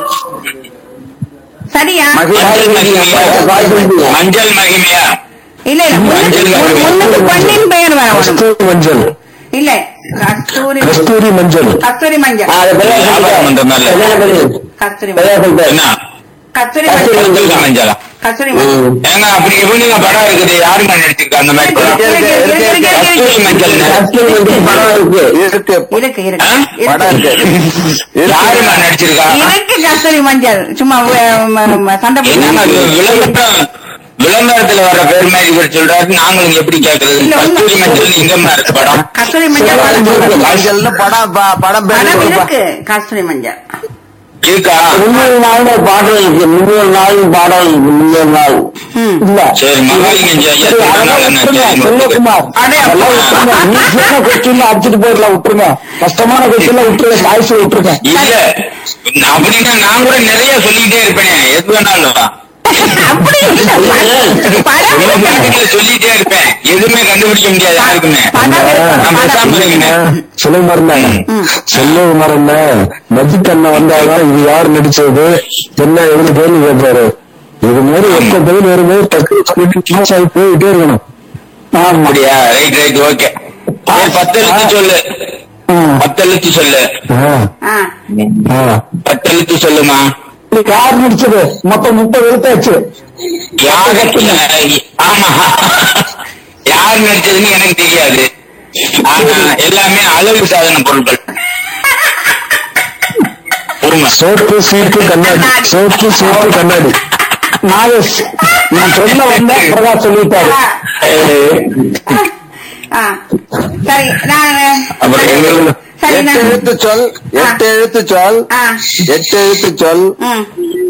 சரியா மஞ்சள் மகிமையா மஞ்சள் மகிமையா இல்ல இல்ல முன்னுக்கு மஞ்சள் முன்னுக்கு பெண்ணின் பெயர் வரணும் கஸ்தூரி மஞ்சள் இல்ல கஸ்தூரி கஸ்தூரி மஞ்சள் கஸ்தூரி மஞ்சள் அது பெரிய ஞாபகம் வந்த மாதிரி இல்ல. என்ன பெரிய கஸ்தூரி பெரிய மஞ்சள் சொல்லிட்டு என்ன கஸ்தூரி கஸ்தூரி மஞ்சள் கஸ்தூரி மஞ்சளா கஸ்தூரி மஞ்சள் ஏங்க அப்படி எப்படிங்க படம் இருக்குது யாருங்க நடிச்சிருக்கா அந்த மாதிரி படம் இருக்கு, இருக்கு, இருக்கு, இருக்கு, கஸ்தூரி இருக்கு. மஞ்சள் கஸ்தூரி மஞ்சள் படம் இருக்கு இருக்கு இருக்கு இருக்கு ஆ? படம் இருக்கு இருக்கு யாருமா நடிச்சிருக்கா இருக்கு கஸ்தூரி மஞ்சள் சும்மா அஹ், ம- ம- சண்டை என்னங்க இது போட்டு விளம்பரம் விளம்பரத்துல வர பேர் மாதிரி இவர் சொல்றாரு நாங்களும் எப்படி கேக்குறது இல்ல, உண்மை. கஸ்தூரி மஞ்சள் இங்கம்மா இருக்கு படம் கஸ்தூரி மஞ்சள் படம் மஞ்சள்னு படம் ப- படம் பேர் படம் சொல்லுப்பா. இருக்கு கஸ்தூரி மஞ்சள் இருக்கா முன்னூறு நாள் பாடம் இருக்கு முன்னூறு நாள் பாடம் இருக்கு முன்னூறு நாள் ம். இல்ல சரி மகாலிங்கம் ஐயா சரி, சொல்ற அதெல்லாம் நாள் என்ன? விட்டுருங்க, சரி, செல்வகுமார். அடே, அதெல்லாம் விட்டுருங்க. ஈஸியான கொஸ்டின்ல அடிச்சுட்டு போயிடலாம் விட்டுருங்க கஷ்டமான கொஸ்டின்ல விட்டுருங்க சாய்ஸ் விட்டுருங்க இல்ல அப்படின்னா நான் கூட நிறைய சொல்லிட்டே இருப்பேனே எது வேணாலும் அப்படி இல்ல படம் உங்க இருக்கு. வீட்டுல சொல்லிட்டே இருப்பேன் எதுவுமே கண்டுபிடிக்க முடியாது யாருக்குமே படம் இருக்கு, நான் பேசாம படம். இருக்கேன் செல்வகுமாரன் செல்வகுமாரன் மஜித் அண்ணன் வந்தாதான் இது யார் நடிச்சது என்ன எதுன்னு கேள்வி கேட்பாரு இது மாதிரி எந்த பதில் வரும்போது டக்கு சொல்லிட்டு பாஸ் ஆகி போயிட்டே இருக்கணும் அப்படியா ரைட் ரைட் ஓகே பத்து எழுத்து சொல்லு பத்து எழுத்து சொல்லு ஆ, ஆ. ஆ. பத்து எழுத்து சொல்லுமா இது யார் நடிச்சது மொத்தம் முப்பது எழுத்தாச்சு யார் ஆமா யார் நடிச்சதுன்னு எனக்கு தெரியாது ஆனா எல்லாமே அழகு சாதன பொருட்கள் உண்மை சோப்பு சீப்பு கண்ணாடி சோப்பு சீப்பு கண்ணாடி நாகேஷ் நான் சொல்ல வந்தேன் பிரகாஷ் சொல்லிட்டாரு ஆ. சரி நான் அப்புறம் எங்களுக்கு சரி எட்டு நான் எழுத்து சொல் எட்டு எழுத்து சொல் ஆ. எட்டு எழுத்து சொல் ம்.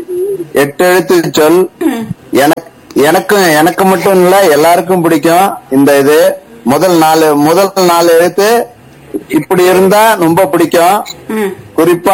எட்டு எழுத்து சொல் எனக்கு எனக்கும் எனக்கு மட்டும் இல்ல எல்லாருக்கும் பிடிக்கும் இந்த இது முதல் நாலு முதல் நாலு எழுத்து இப்படி இருந்தா ரொம்ப பிடிக்கும் ம் குறிப்பா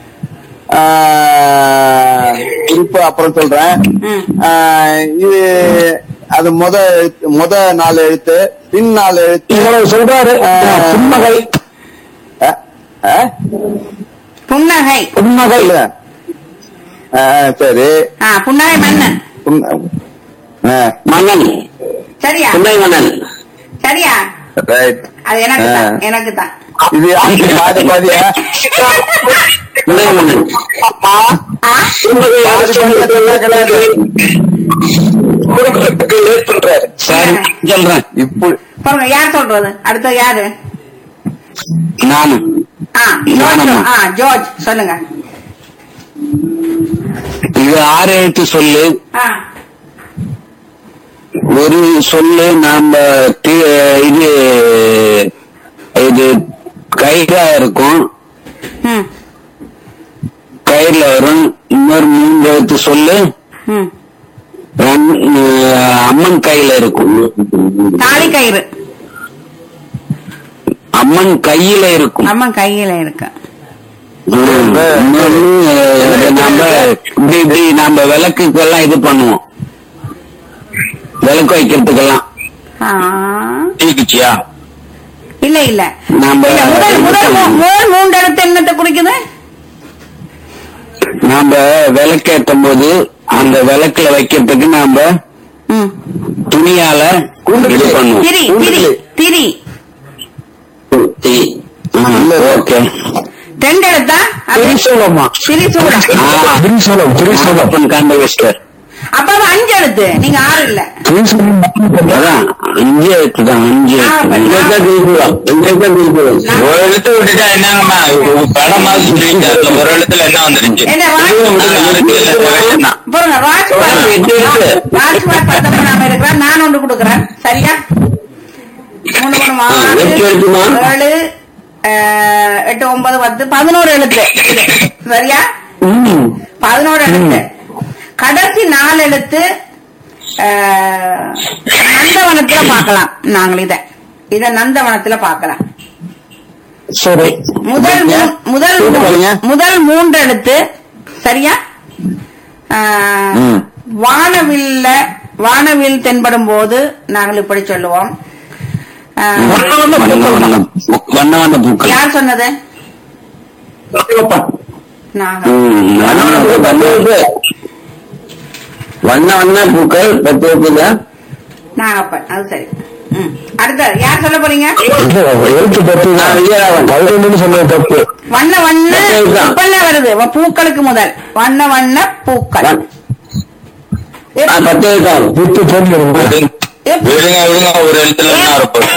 ஆஹ், குறிப்பா அப்புறம் சொல்றேன் ம். ஆஹ், இது அது முத எழுத்து முத நாலு எழுத்து பின் நாலு எழுத்து இவ்வளவு சொல்றாரு புன்னகை அஹ், அஹ், புன்னகை புன்னகை இல்ல ஆஹ், சரி ஆ புன்னகை மன்னன் புன்ன- ஆஹ், மன்னன் சரியா புன்னை மன்னன் சரியா ரைட் அது எனக்கு தான் ஆ. எனக்கு தான் இது யாருக்கு பாதி பாதியா புன்னை மன்னன் ஆ? பாதி பாதியா கிடையாது சரி சொல்றேன் இப்படி பாருங்க யார் சொல்றது அடுத்து யாரு நானு ஆ ஜோர்ஜ் சொல்- ஆ ஜோர்ஜ் சொல்லுங்க இது ஆறு எழுத்து சொல்லு ஆ ஒரு சொல்லு நாம தி- இது இது கயிறா இருக்கும் ம் கயிறுல வரும் இன்னொரு மூன்று எழுத்து சொல்லு ம் ரெண்- அஹ் அம்மன் கையில இருக்கும் தாலி கயிறு அம்மன் கையில இருக்கும் அம்மா கையில இருக்கு ம். இன்னொரு, அஹ், நாம இப்படி இப்படி நாம விளக்குக்கெல்லாம் இது பண்ணுவோம் விளக்கு வைக்கிறதுக்கெல்லாம் ஆ தீக்குச்சியா இல்ல இல்ல நாம இல்ல முதல் முதல் மூ- முதல் மூன்று எழுத்து என்னத்தை குறிக்குது நாம விளக்கேற்றும் போது அந்த விளக்குல வைக்கிறதுக்கு நாம ம் துணியால இது பண்ணுவோம் திரி திரி திரி திரி. ஆ, ஓகே ரெண்டு எழுத்தா அது திரிசூலமா திரிசூலம் ஆ, திரிசூலம் திரிசூலம் அப்பன் காண்ட வெஸ்டர் அப்ப அது அஞ்சு எழுத்து நீங்க ஆறு இல்ல திரிசூலம் அதான் அஞ்சு எழுத்து தான் அஞ்சு ஆ, எழுத்து. அஞ்சு எழுத்து தான் திருக்குறள். அஞ்சு எழுத்து தான் திருக்குறள். ஒரு எழுத்து விட்டுட்டா என்னங்கம்மா படம் மாதிரி சொல்லிட்டு அதுல ஒரு எழுத்துல என்ன வந்துருச்சு என்ன வா- இதுவும் விடுங்க, அதுக்கு இல்ல, வேண்டாம். பாருங்க ராஜ்குமார் எட்டு எழுத்து. ராஜ்குமார் பத்தொன்பது நாம இருக்கிறேன் நான் ஒன்று கொடுக்குறேன் சரியா மூணு மூணு ஆ, ஆறு எட்டு எழுத்துமா? ஏழு அஹ், எட்டு ஒன்பது பத்து பதினோரு எழுத்து சரியா ம். பதினோரு எழுத்து கடைசி நாலு எழுத்து அஹ், நந்தவனத்துல பார்க்கலாம் நாங்கள் இத இத நந்தவனத்துல பார்க்கலாம் சரி முதல் மூ- முதல் மூ- சொல்லுங்க. முதல் மூன்று எழுத்து சரியா ஆஹ், ம். வானவில்ல வானவில் தென்படும் போது நாங்கள் இப்படி சொல்லுவோம் ஆஹ், வண்ண வண்ண வண்ண வண்ண பூக்கள் யார் சொன்னது நாங்க ம், வண்ண வண்ண பூக்கள். வண்ண வண்ண பூக்கள் பத்து இருக்குல்ல நாகப்பன் அது சரி ம். அடுத்தது யார் சொல்ல போறீங்க எழுத்து தப்பு நான் விஜயராகவன். பதினொன்னு சொன்னது தப்பு வண்ண வண்ண சரிதான். இப்பல்ல வருது வ- பூக்களுக்கு முதல் வண்ண வண்ண பூக்கள் ஆ, பத்து இருக்காது விட்டு தெரிஞ்சிருங்க எப்- விடுங்க விடுங்க ஒரு எழுத்துல என்ன இருப்போம்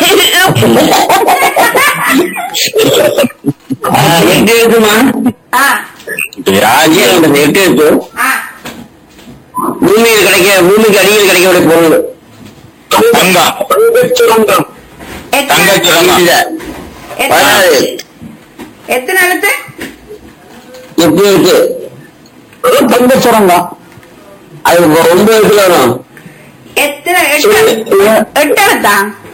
எட்டு இருக்குமா ஆ, ராஜே எட்டு இருக்கு ஆ. பூமியில் கிடைக்க பூமிக்கு அடியில் கிடைக்கக்கூடிய பொருள் தங்கம் எத்தனை- தங்க சுரங்கம் எத்தனை எத்தனை எழுத்து எப்படி இருக்கு தங்க சுரங்கம் அது ஒன்பது இடத்துல வரும் எத்தனை எட்டு எட்டு எழுத்தா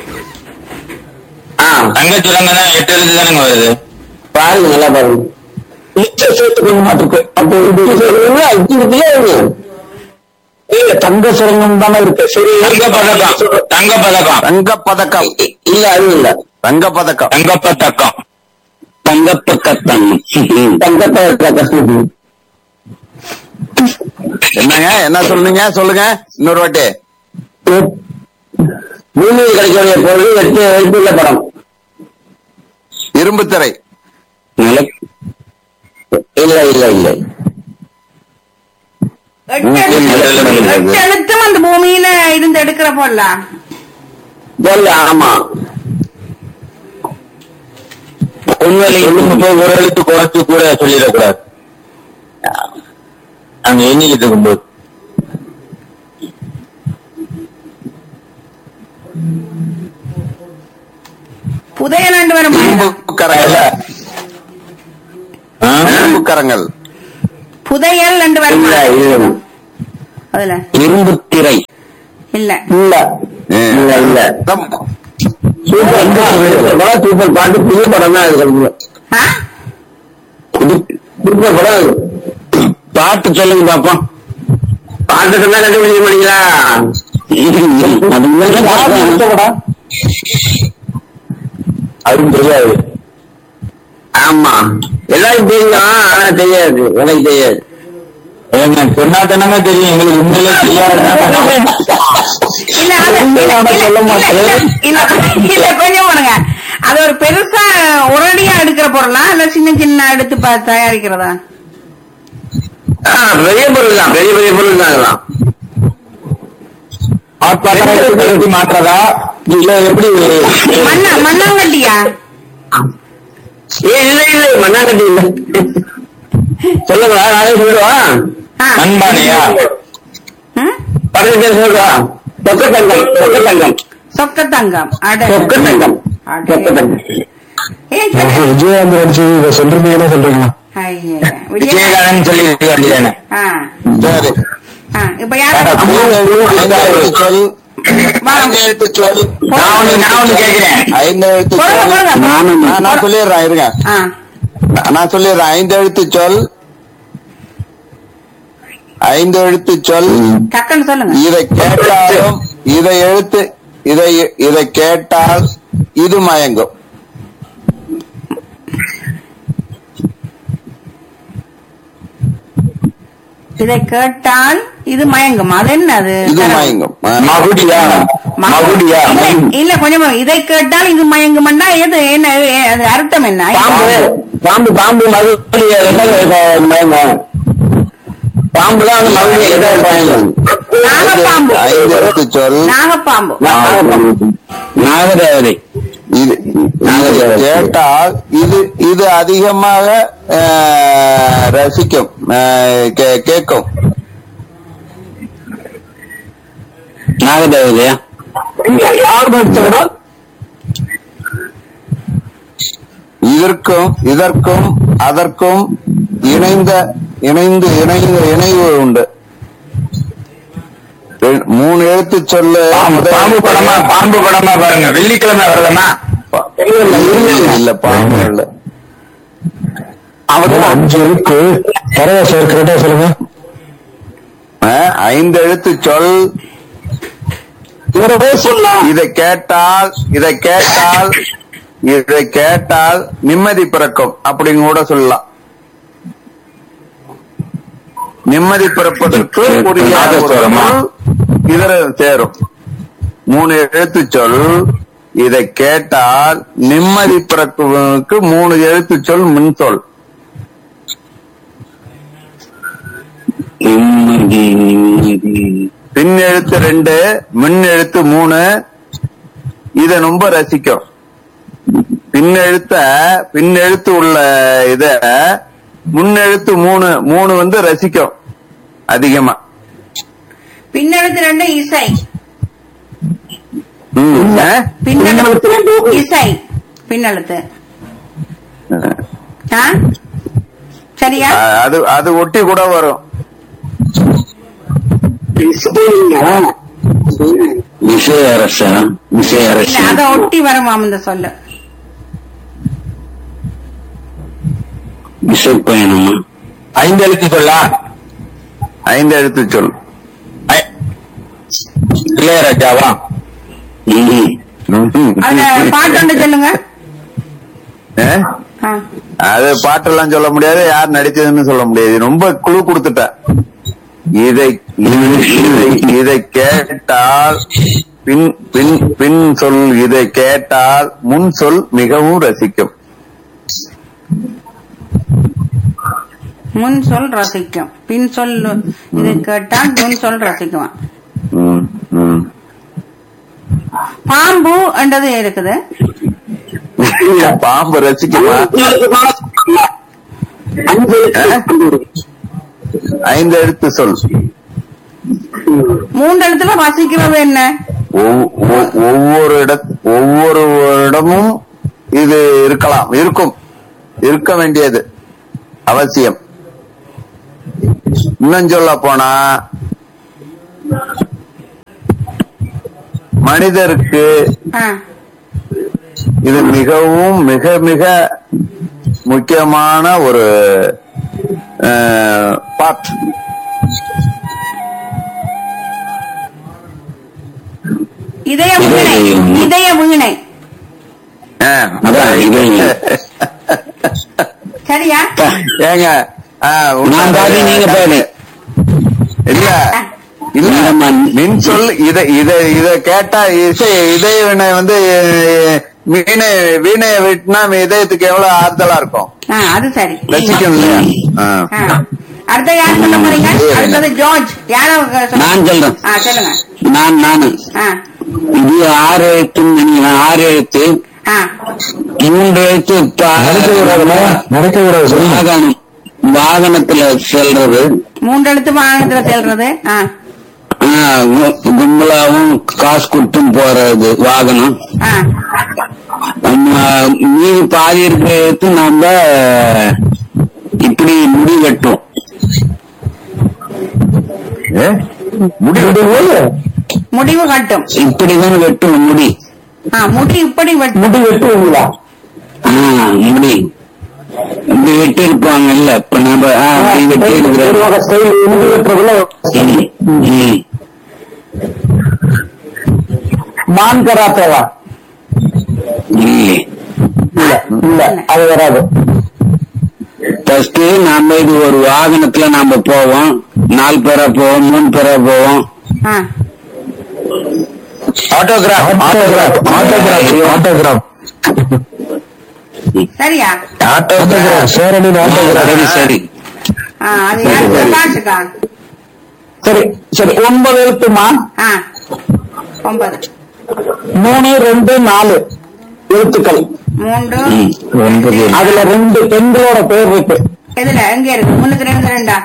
ஆ தங்க சுரங்கம் தான் எட்டு எழுத்து தானங்க வருது பாருங்க நல்லா பாருங்க நிச்சயம் சேர்த்துக்க மாட்டிருக்கு அப்போ இது சொல்றீங்க அஞ்சு இருக்குல்ல இல்ல தங்க சுரங்கம் தானே இருக்கு சரி தங்க பதக்கம் தங்க பதக்கம் தங்க பதக்கம் இல்ல அது இல்ல தங்க பதக்கம் தங்க பதக்கம் தங்கப்பக்கத்தம் தங்கப்பக்கம் என்னங்க என்ன சொல்றீங்க சொல்லுங்க இன்னொரு வாட்டி பூமியில் கிடைக்கக்கூடிய பொருள் எட்டு எழுத்துள்ள படம் இரும்பு திரை நிலை- இல்ல இல்ல இல்ல எட்டு ம், எழுத்து இல்ல, இல்ல, இல்ல. எட்டு எழுத்தும் அந்த பூமியில இருந்து எடுக்கிற போடலாம் இல்ல ஆமா உண்மையில சொல்லுங்க போய் ஒரு எழுத்து குறைச்சு கூட சொல்லிடக்கூடாது அங்க எண்ணிக்கிட்டு இருக்கும்போது புதையல் ரெண்டு வரும் இரும்பு கரங்கள் இரும்பு கரங்கள் புதையல் ரெண்டு வரும் இல்ல இல்ல அதுல இரும்பு திரை இல்ல இல்ல இல்ல இல்ல சூப்பர் படம் சூப்பர் பாட்டு புது படம் தான் இது ஆ? சூப்பர் படம் பாட்டு சொல்லுங்க பாப்போம் பாட்டு சொன்னா கண்டுபிடிக்க மாட்டீங்களா அதுவும் தெரியாது ஆமா எல்லாரும் தெரியும் ஆனா தெரியாது எனக்கு தெரியாது சொன்னா தானே தெரியும் எங்களுக்கு உண்மையிலே தெரியாது இல்ல அது இல்ல, இல்ல, சொல்ல இல்ல, மாட்டேன். இல்ல, இல்ல, இல்ல, கொஞ்சம் பண்ணுங்க அது ஒரு பெருசா உடனடியா எடுக்கிற பொருளா இல்ல சின்ன சின்ன எடுத்து பா- தயாரிக்கிறதா ஆ, பெரிய பொருள் தான் பெரிய பெரிய பொருள் தான் அதெல்லாம் எப்படி மாற்றதா இல்ல எப்படி மண்ணா மண்ணாங்கட்டியா ஏ இல்ல இல்ல மண்ணாங்கட்டி இல்ல சொல்லுங்க நானே சொல்லுவா ஆ. மண்பானையா ம்? பக்கத்து பேர் சொல்லுவா சொக்க தங்கம் சொக்க தங்கம் சொக்க தங்கம் அட சொக்க தங்கம் அட. சொக்க தங்கம் ஏன் சொக்க- விஜயகாந்த் நடிச்சது இதை சொல்றீங்கன்னா சொல்றீங்களா ஐயே, விஜயகாந்த். விஜயகாந்தன் சொல்லி வேண்டியதானே ஆ, சரி ஆ, இப்ப யாரு ஐந்து சொல் வா. ஐந்து எழுத்து சொல் நான் ஒண்ணு நான் ஒண்ணு கேட்கிறேன் ஐந்து எழுத்து போடுங்க, சொல் போடுங்க. நான் நான் சொல்லிடுறேன் இருங்க ஆ, நான் சொல்லிடுறேன் ஐந்து எழுத்து சொல் ஐந்து எழுத்து சொல் டக்குன்னு சொல்லுங்க இதை கேட்டாலும் இதை எழுத்து இதை இதை கேட்டால் இது மயங்கும் இதை கேட்டால் இது மயங்கும் அது என்ன அது இது மயங்கும் ஆ. மகுடியா மகுடியா இல்ல, இல்ல கொஞ்சம் இதை கேட்டால் இது மயங்குமெண்டா எது என்ன ஏ- அது அர்த்தம் என்ன பாம்பு பாம்பு பாம்பு மகுடி மயங்கும் பாம்பு தான் வந்து மகுடி எதாவது மயங்கும் நாகப்பாம்பு ஐந்து எழுத்து சொல் நாகப்பாம்பு நாகதேவதை இது இதை கேட்டால் இது இது அதிகமாக ஆ, ரசிக்கும் ஆ, கே- கேட்கும் நாகதேவதையா இதற்கும் இதற்கும் அதற்கும் இணைந்த இணைந்து இணைந்த இணைவு உண்டு ரெ- மூணு எழுத்து சொல்லு பாம்பு பாம்பு படமா பாம்பு படமா பாருங்க வெள்ளிக்கிழமை வருதுன்னா இல்ல பாம்பு இல்ல அவர் அஞ்சு எழுத்து பரவாயில்ல சார் கரெக்டா சொல்லுங்க ஆ, ஐந்து எழுத்து சொல் இதை கேட்டால் இதை கேட்டால் இதை கேட்டால் நிம்மதி பிறக்கும் அப்படின்னு கூட சொல்லலாம் நிம்மதி பிறப்பதற்கு உரிய ஒரு நாதஸ்வரமா? சொல் இதுல சேரும் மூணு எழுத்து சொல் இதை கேட்டால் நிம்மதி பிறக்குவதற்கு மூணு எழுத்து சொல் மின் சொல் பின் எழுத்து ரெண்டு மின் எழுத்து மூணு இத ரொம்ப ரசிக்கும் பின் எழுத்த பின் எழுத்து உள்ள இத முன்னெழுத்து மூணு மூணு வந்து ரசிக்கும் அதிகமா பின்னெழுத்து ரெண்டு இசை ம். ஆ? பின்னெழுத்து இசை பின்னெழுத்து ஆ? சரியா அ- அது அது ஒட்டி கூட வரும் விசையரசன் இல்ல விசையரசன் அத ஒட்டி வருமாம் இந்த சொல்லு விசை பயணமா ஐந்து எழுத்து சொல்லா ஐந்து எழுத்து சொல் ஐ- இளையராஜாவா ம். ம். அத பாட்டு சொல்லுங்க ஆ? ஆ. அது பாட்டெல்லாம் சொல்ல முடியாது யார் நடிச்சதுன்னு சொல்ல முடியாது ரொம்ப குழு கொடுத்துட்டேன் இதை இதை இதை கேட்டால் பின் பின் பின் சொல் இதை கேட்டால் முன் சொல் மிகவும் ரசிக்கும் முன் சொல் ரசிக்கும் பின் சொல் இது கேட்டால் முன் சொல் ரசிக்கும் ம், ம். பாம்பு என்றது இருக்குது பாம்பு ரசிக்குமா ஐந்து எழுத்து சொல் மூன்று இடத்துல ரசிக்கிறது என்ன ஒவ்- ஒவ்- ஒவ்வொரு இட ஒவ்வொரு இடமும் இது இருக்கலாம் இருக்கும் இருக்க வேண்டியது அவசியம் இன்னும் சொல்ல போனா மனிதருக்கு ஆ. இது மிகவும் மிக மிக முக்கியமான ஒரு பாட் இதய வீணை இதய வீணை அதான் இது சரியா ஏங்க ஆ, உண்மை. நான் பாதி நீங்க பாதி இல்ல இல்ல இல்லம்மா. மின் சொல் இத இத இத கேட்டா இசை இதய வினை வந்து அஹ், வீணை வீணைய விட்டுனா இதயத்துக்கு எவ்வளவு ஆறுதலா இருக்கும் ஆ, அது சரி ரசிக்கும் இல்லையா ஆ. ஆ. அடுத்த யார் சொல்ல போறீங்க அடுத்தது ஜார்ஜ் யாரோ சொல்ல- நான் சொல்றேன் ஆ சொல்லுங்க நான் நானு ஆ இது ஆறு எழுத்துன்னு நினைக்கிறேன் ஆறு எழுத்து ஆ மூன்று எழுத்து ப- நடக்க விடாதுல நடக்க விடாது சொல்லுங்க வாகனம் வாகனத்துல செல்றது மூன்று எழுத்து வாகனத்துல செல்றது ஆ ஆ, கு- கும்பலாவும் காசு கொடுத்தும் போறது வாகனம் ஆ நம்ம மீதி பாதி இருக்கிற எழுத்து நாம இப்படி முடி வெட்டும் ஏ? முடிவு முடிவு கட்டும் இப்படிதான் வெட்டும் முடி ஆ முடி இப்படி வெட்டும் முடி வெட்டுவீங்களா ஆ, முடி இப்படி வெட்டி இருப்பாங்கல்ல இப்ப நம்ம ஆ, இப்படி வெட்டி ஒரு இருக்கிறோம் வகை ஸ்டைல் முடி வெட்டுறதுல ம், ம். மான் கராத்தேவா இல்லையே இல்ல இல்ல அது வராது ஃபர்ஸ்ட் நாம இது ஒரு வாகனத்துல நாம போவோம் நாலு பேரா போவோம் மூணு பேரா போவோம் ஆ ஆட்டோகிராஃப் ஆட்டோகிராஃப் ஆட்டோகிராஃப் ஆட்டோகிராஃப் சரியா ஆட்டோகிராஃப் சேரனின் ஆட்டோகிராஃப் சரி சரி ஆ அது யார் பிரகாஷுக்கா சரி சரி ஒன்பது எழுத்துமா ஆ ஒன்பது மூணு ரெண்டு நாலு எழுத்துக்கள் மூன்று ம். ஒன்பது அதுல ரெண்டு பெண்களோட பேர் இருக்கு எதுல எங்க இருக்கு முன்னுக்கு ரெண்டு ரெண்டா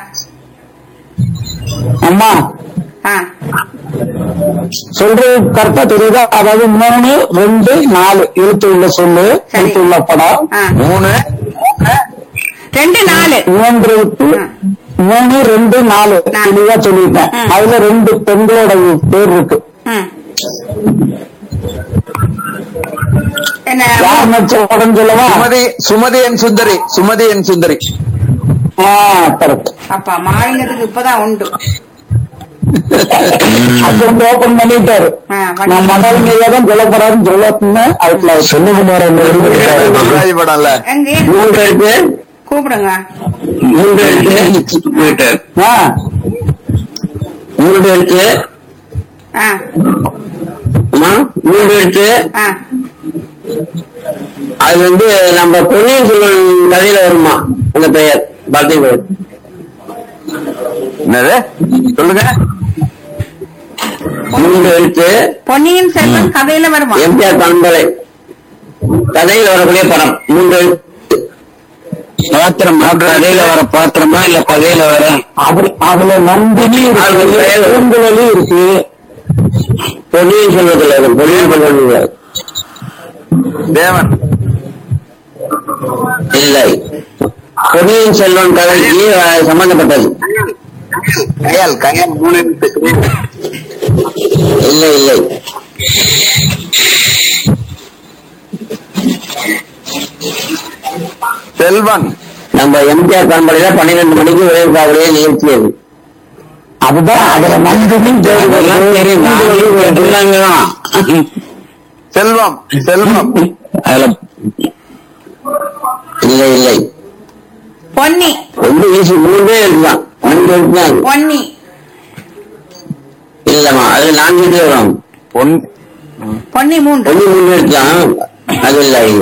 அம்மா ஆ சொல்றது கரெக்டா தெரியுதா அதாவது மூணு ரெண்டு நாலு எழுத்து உள்ள சொல்லு சரி. எழுத்து உள்ள படம் ஆ மூணு ரெண்டு நாலு மூன்று எழுத்து மூணு ரெண்டு நாலு நாலு. தெளிவா சொல்லிட்டேன் ம். அதுல ரெண்டு பெண்களோட பேர் இருக்கு ம் என்ன யார் நடிச்ச படம் சொல்லவா சுமதி சுமதி என் சுந்தரி சுமதி என் சுந்தரி கரெக்ட் அப்பா மாறினதுக்கு இப்பதான் உண்டு அது வந்து ஓபன் பண்ணிட்டாரு ஆ, நான் மகாலிங்கையா தான் சொல்ல போறாருன்னு சொல்ல அதுக்குள்ள செல்வகுமார் ராஜ் படம்ல எங்க மூன்று எழுத்து கூப்பிடுங்க மூன்று எழுத்து போயிட்டார் மூன்று எழுத்து ஆ அம்மா, மூன்று எழுத்து ஆ அது வந்து நம்ம பொன்னியின் செல்வன் கதையில வருமா அந்த பெயர் பக்தி பெயர் என்னது சொல்லுங்க மூன்று எழுத்து பொன்னியின் செல்வன் கதையில வருமா எம்ஜிஆர் பண்பலை கதையில வரக்கூடிய படம் மூன்று எழுத்து பாத்திரமா கதையில வர பாத்திரமா இல்ல கதையில வர அதுல அதுல நந்தினி அது இருக்கு பெயர். பூங்குழலி இருக்கு பொன்னியின் செல்வத்தில் வரும் பொன்னியின் செல்வன் இல்ல. தேவன் இல்லை பொன்னியின் செல்வன் கதைக்கு அஹ், சம்பந்தப்பட்டது கயல் கயல் மூணு எழுத்து. இல்லை இல்லை செல்வன் நம்ம எம்ஜிஆர் பண்பலையில பன்னிரெண்டு மணிக்கு விளையாடக்கூடிய நிகழ்ச்சி அது அதுதான் அதுல நந்தினி அதெல்லாம் தெரியும் எல்லாங்கதான் செல்வம் செல்வம் அதுல இல்லை இல்லை பொன்னி ரொம்ப ஈஸி மூன்றே எழுதுதான் மூன்று எழுத்துதான் பொன்னி இல்லம்மா அது நான்கு எழுத்து வரும் பொன் பொன்னி மூன்று ஒண்ணு மூன்று எழுத்துதான் அது இல்லை இது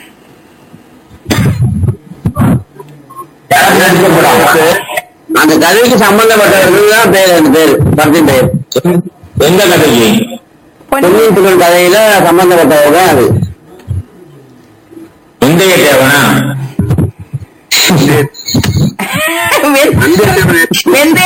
அந்த கதைக்கு சம்பந்தப்பட்டவர்கள் தான் பேர் அந்த பேர் படத்தின் பெயர் எந்த கதைக்கு பொன்னி பொன்னியின் செல்வன் கதையில சம்பந்தப்பட்டவர் தான் அது வெந்தய தேவனா வெந்து- வெந்து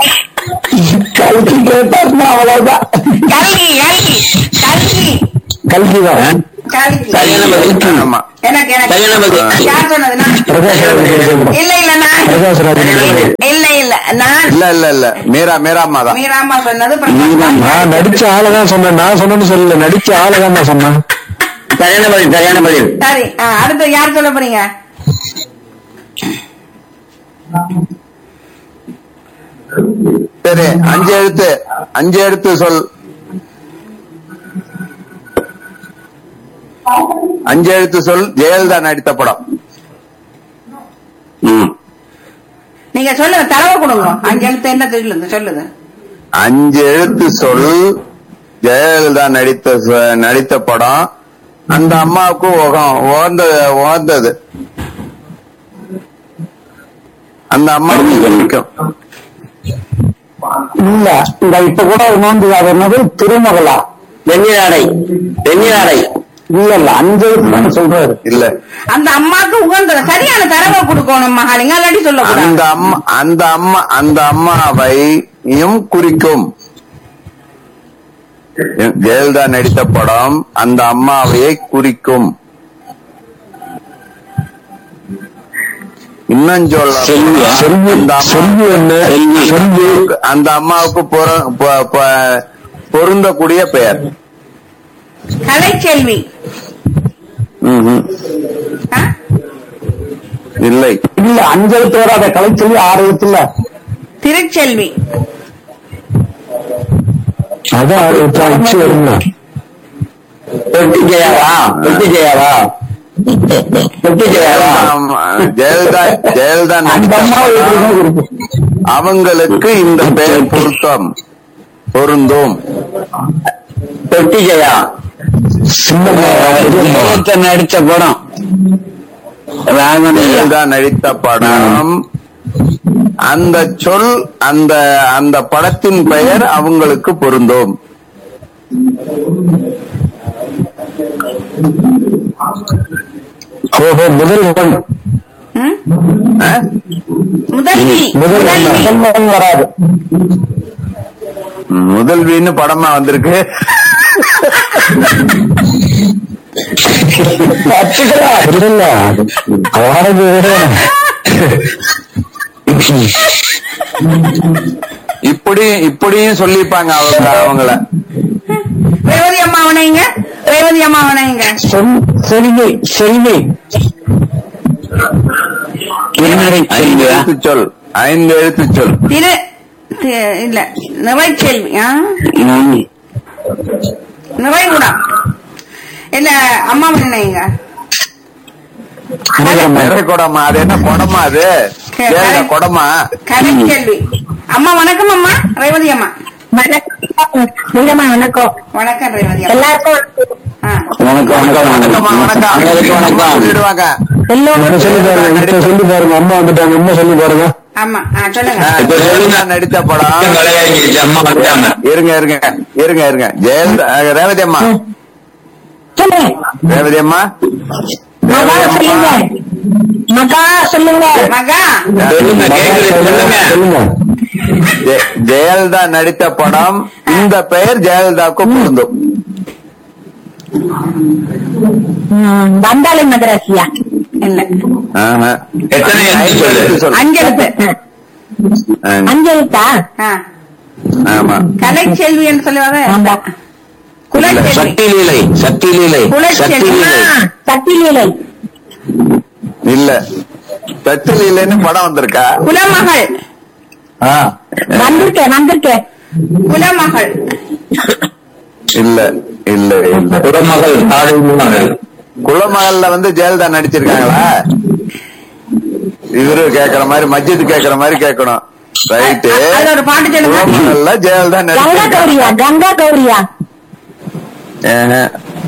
கல்வி கேட்டாருன்னா அவ்வளவுதான் கல்கி கல்கி கல்கி கல்கிதான் கல்கி. சரியான பதில் ஆமா எனக்கு எனக்கு சரியான பதில். யார் சொன்னது நான் பிரகாஷ் இல்ல இல்ல நான் பிரகாஷ் ராஜன் இல்ல இல்ல நான் இல்ல இல்ல இல்ல மீரா மீரா அம்மா தான் மீராமா சொன்னது பிரகாஷ் நான் நடிச்ச ஆளதான் சொன்னேன் நான் சொன்னேன்னு சொல்லல நடிச்ச ஆளதான் நான் சொன்னேன் சரியான பதில் சரியான பதில் சரி ஆ, அடுத்து யார் சொல்ல போறீங்க சரி அஞ்சு எழுத்து அஞ்சு எழுத்து சொல் அஞ்சு எழுத்து சொல் ஜெயலலிதா நடித்த படம் ம். நீங்க சொல்லுங்க தரவை கொடுங்க அஞ்சு எழுத்து என்ன சொல்லுங்க சொல்லுங்க அஞ்சு எழுத்து சொல் ஜெயலலிதா நடித்த ச- நடித்த படம் அந்த அம்மாவுக்கு உகம் உகந்த உகந்தது அந்த அம்மாவுக்கு பிடிக்கும் இல்ல இந்த இப்ப கூட நோந்து அது என்னது திருமகளா வெண்ணிலாடை வெண்ணிலாடை இல்ல இல்ல அஞ்சு எழுத்து சொல்றாரு இல்ல அந்த அம்மாக்கு உகந்தது சரியான தரவை கொடுக்கணும் மகாலிங்க இல்லாட்டி அந்த சொல்லக்கூடாது அம்மா அந்த அம்மா அந்த அம்மாவையும் குறிக்கும் ஜெயலலிதா நடித்த படம் அந்த அம்மாவையை குறிக்கும் இன்னும் செல்வியா? சொல்ல செல்வி அந்த அம்மா- செல்வி என்ன செல்வி. செல்வி அந்த அம்மாவுக்கு பொரு- பொ- பொ- பொருந்தக்கூடிய பெயர் கலைச்செல்வி ம்ஹும். ஆ? இல்லை இல்ல அஞ்சு எழுத்து வராத கலைச்செல்வி ஆறு எழுத்து இல்ல திருச்செல்வி அதான் ஆறு எழுத்து அச்சு வருங்க தொட்டி ஜெயாவா தொட்டி ஜெயாவா தொட்டி ஜெயாவா ஆமா. ஜெயலலிதா ஜெயலலிதா அந்த நடித்த அம்மா படம் இருக்கு அவங்களுக்கு இந்த பெயர் பொருத்தம் பொருந்தும் தொட்டி ஜெயா சின்னம்மா ஜெயலலிதா நடிச்ச படம் ராமனையா ஜெயலலிதா நடித்த படம் அந்த சொல் அந்த அந்த படத்தின் பெயர் அவங்களுக்கு பொருந்தும் ஓஹோ முதல் ஒன் ம்? ஆ? முதல்வி முதல் முதல்வி முதல் ஒன் வராது முதல்வின்னு படமா வந்திருக்கு இல்ல அதாவது இப்படி இப்படியும் சொல்லிப்பாங்க அவங்க அவங்கள ரேவதி அம்மா வணங்க ரேவதி அம்மா வணங்க செல்- செல்வி செல்வி ஐந்து எழுத்து சொல் ஐந்து எழுத்து சொல் திரு தி- இல்ல நிறைச்செல்வி ஆ நிறைகுடம் இல்ல அம்மா வணங்க நிறை குடமா அது என்ன குடமா அது ஏங்க குடமா கலைச்செல்வி அம்மா வணக்கம் அம்மா ரேவதி அம்மா நீங்கம்மா வணக்கம் வணக்கம் ரேவதி அம்மா எல்லாருக்கும் ஆ. வணக்கம் வணக்கம் வணக்கம்மா வணக்கம் அனைவருக்கும் வணக்கம் சொல்லிடுவாங்க இப்ப சொல்லி பாருங்க இப்ப சொல்லி பாருங்க அம்மா வந்துட்டாங்க அம்மா சொல்லி பாருங்க ஆமா ஆ, சொல்லுங்க ஆ, இப்ப சொல்லுங்க. ஜெயலலிதா நடித்த படம் கலையாங்கிடுச்சு அம்மா வந்துட்டாங்க இருங்க இருங்க இருங்க இருங்க ஜெயலலிதா அஹ், ரேவதி அம்மா சொல்லுங்க ரேவதி அம்மா மகா சொல்லுங்க மகா சொல்லுங்க மகா சொல்லுங்க கேக்குது சொல்லுங்க சொல்லுங்க ஜெ- ஜெயலலிதா நடித்த படம் இந்த பெயர் ஜெயலலிதாவுக்கு பொருந்தும் ம், வந்தாளி மதராசியா இல்ல ஆஹா. எத்தனை எழுத்து சொல்லு? எழுத்து சொல்லு. அஞ்செழுத்து ஆ, அஞ்செழுத்தா ஆ. ஆமா கலைச்செல்வி என்று சொல்லுவாங்க ஆமா. குலச்செல்வி சக்தி லீலை சக்தி லீலை சக்தி குலச்செல்வி லீலை சக்தி லீலை இல்ல தட்டில் இல்லைன்னு படம் வந்திருக்கா குலமகள் ஆ. வந்திருக்கேன் வந்திருக்கேன் குலமகள் இல்ல இல்ல இல்ல குடமகள் தாழ் மகள் குலமகல்ல வந்து ஜெயலலிதா நடிச்சிருக்காங்களா இவரு கேக்குற மாதிரி மஜித் கேக்குற மாதிரி கேட்கணும் ரைட்டு அதுல ஒரு பாட்டு சொல்லுங்க குலமகல்ல ஜெயலலிதா கங்கா நடிச்சிருக்காங்க கௌரியா கங்கா கௌரியா ஆஹா.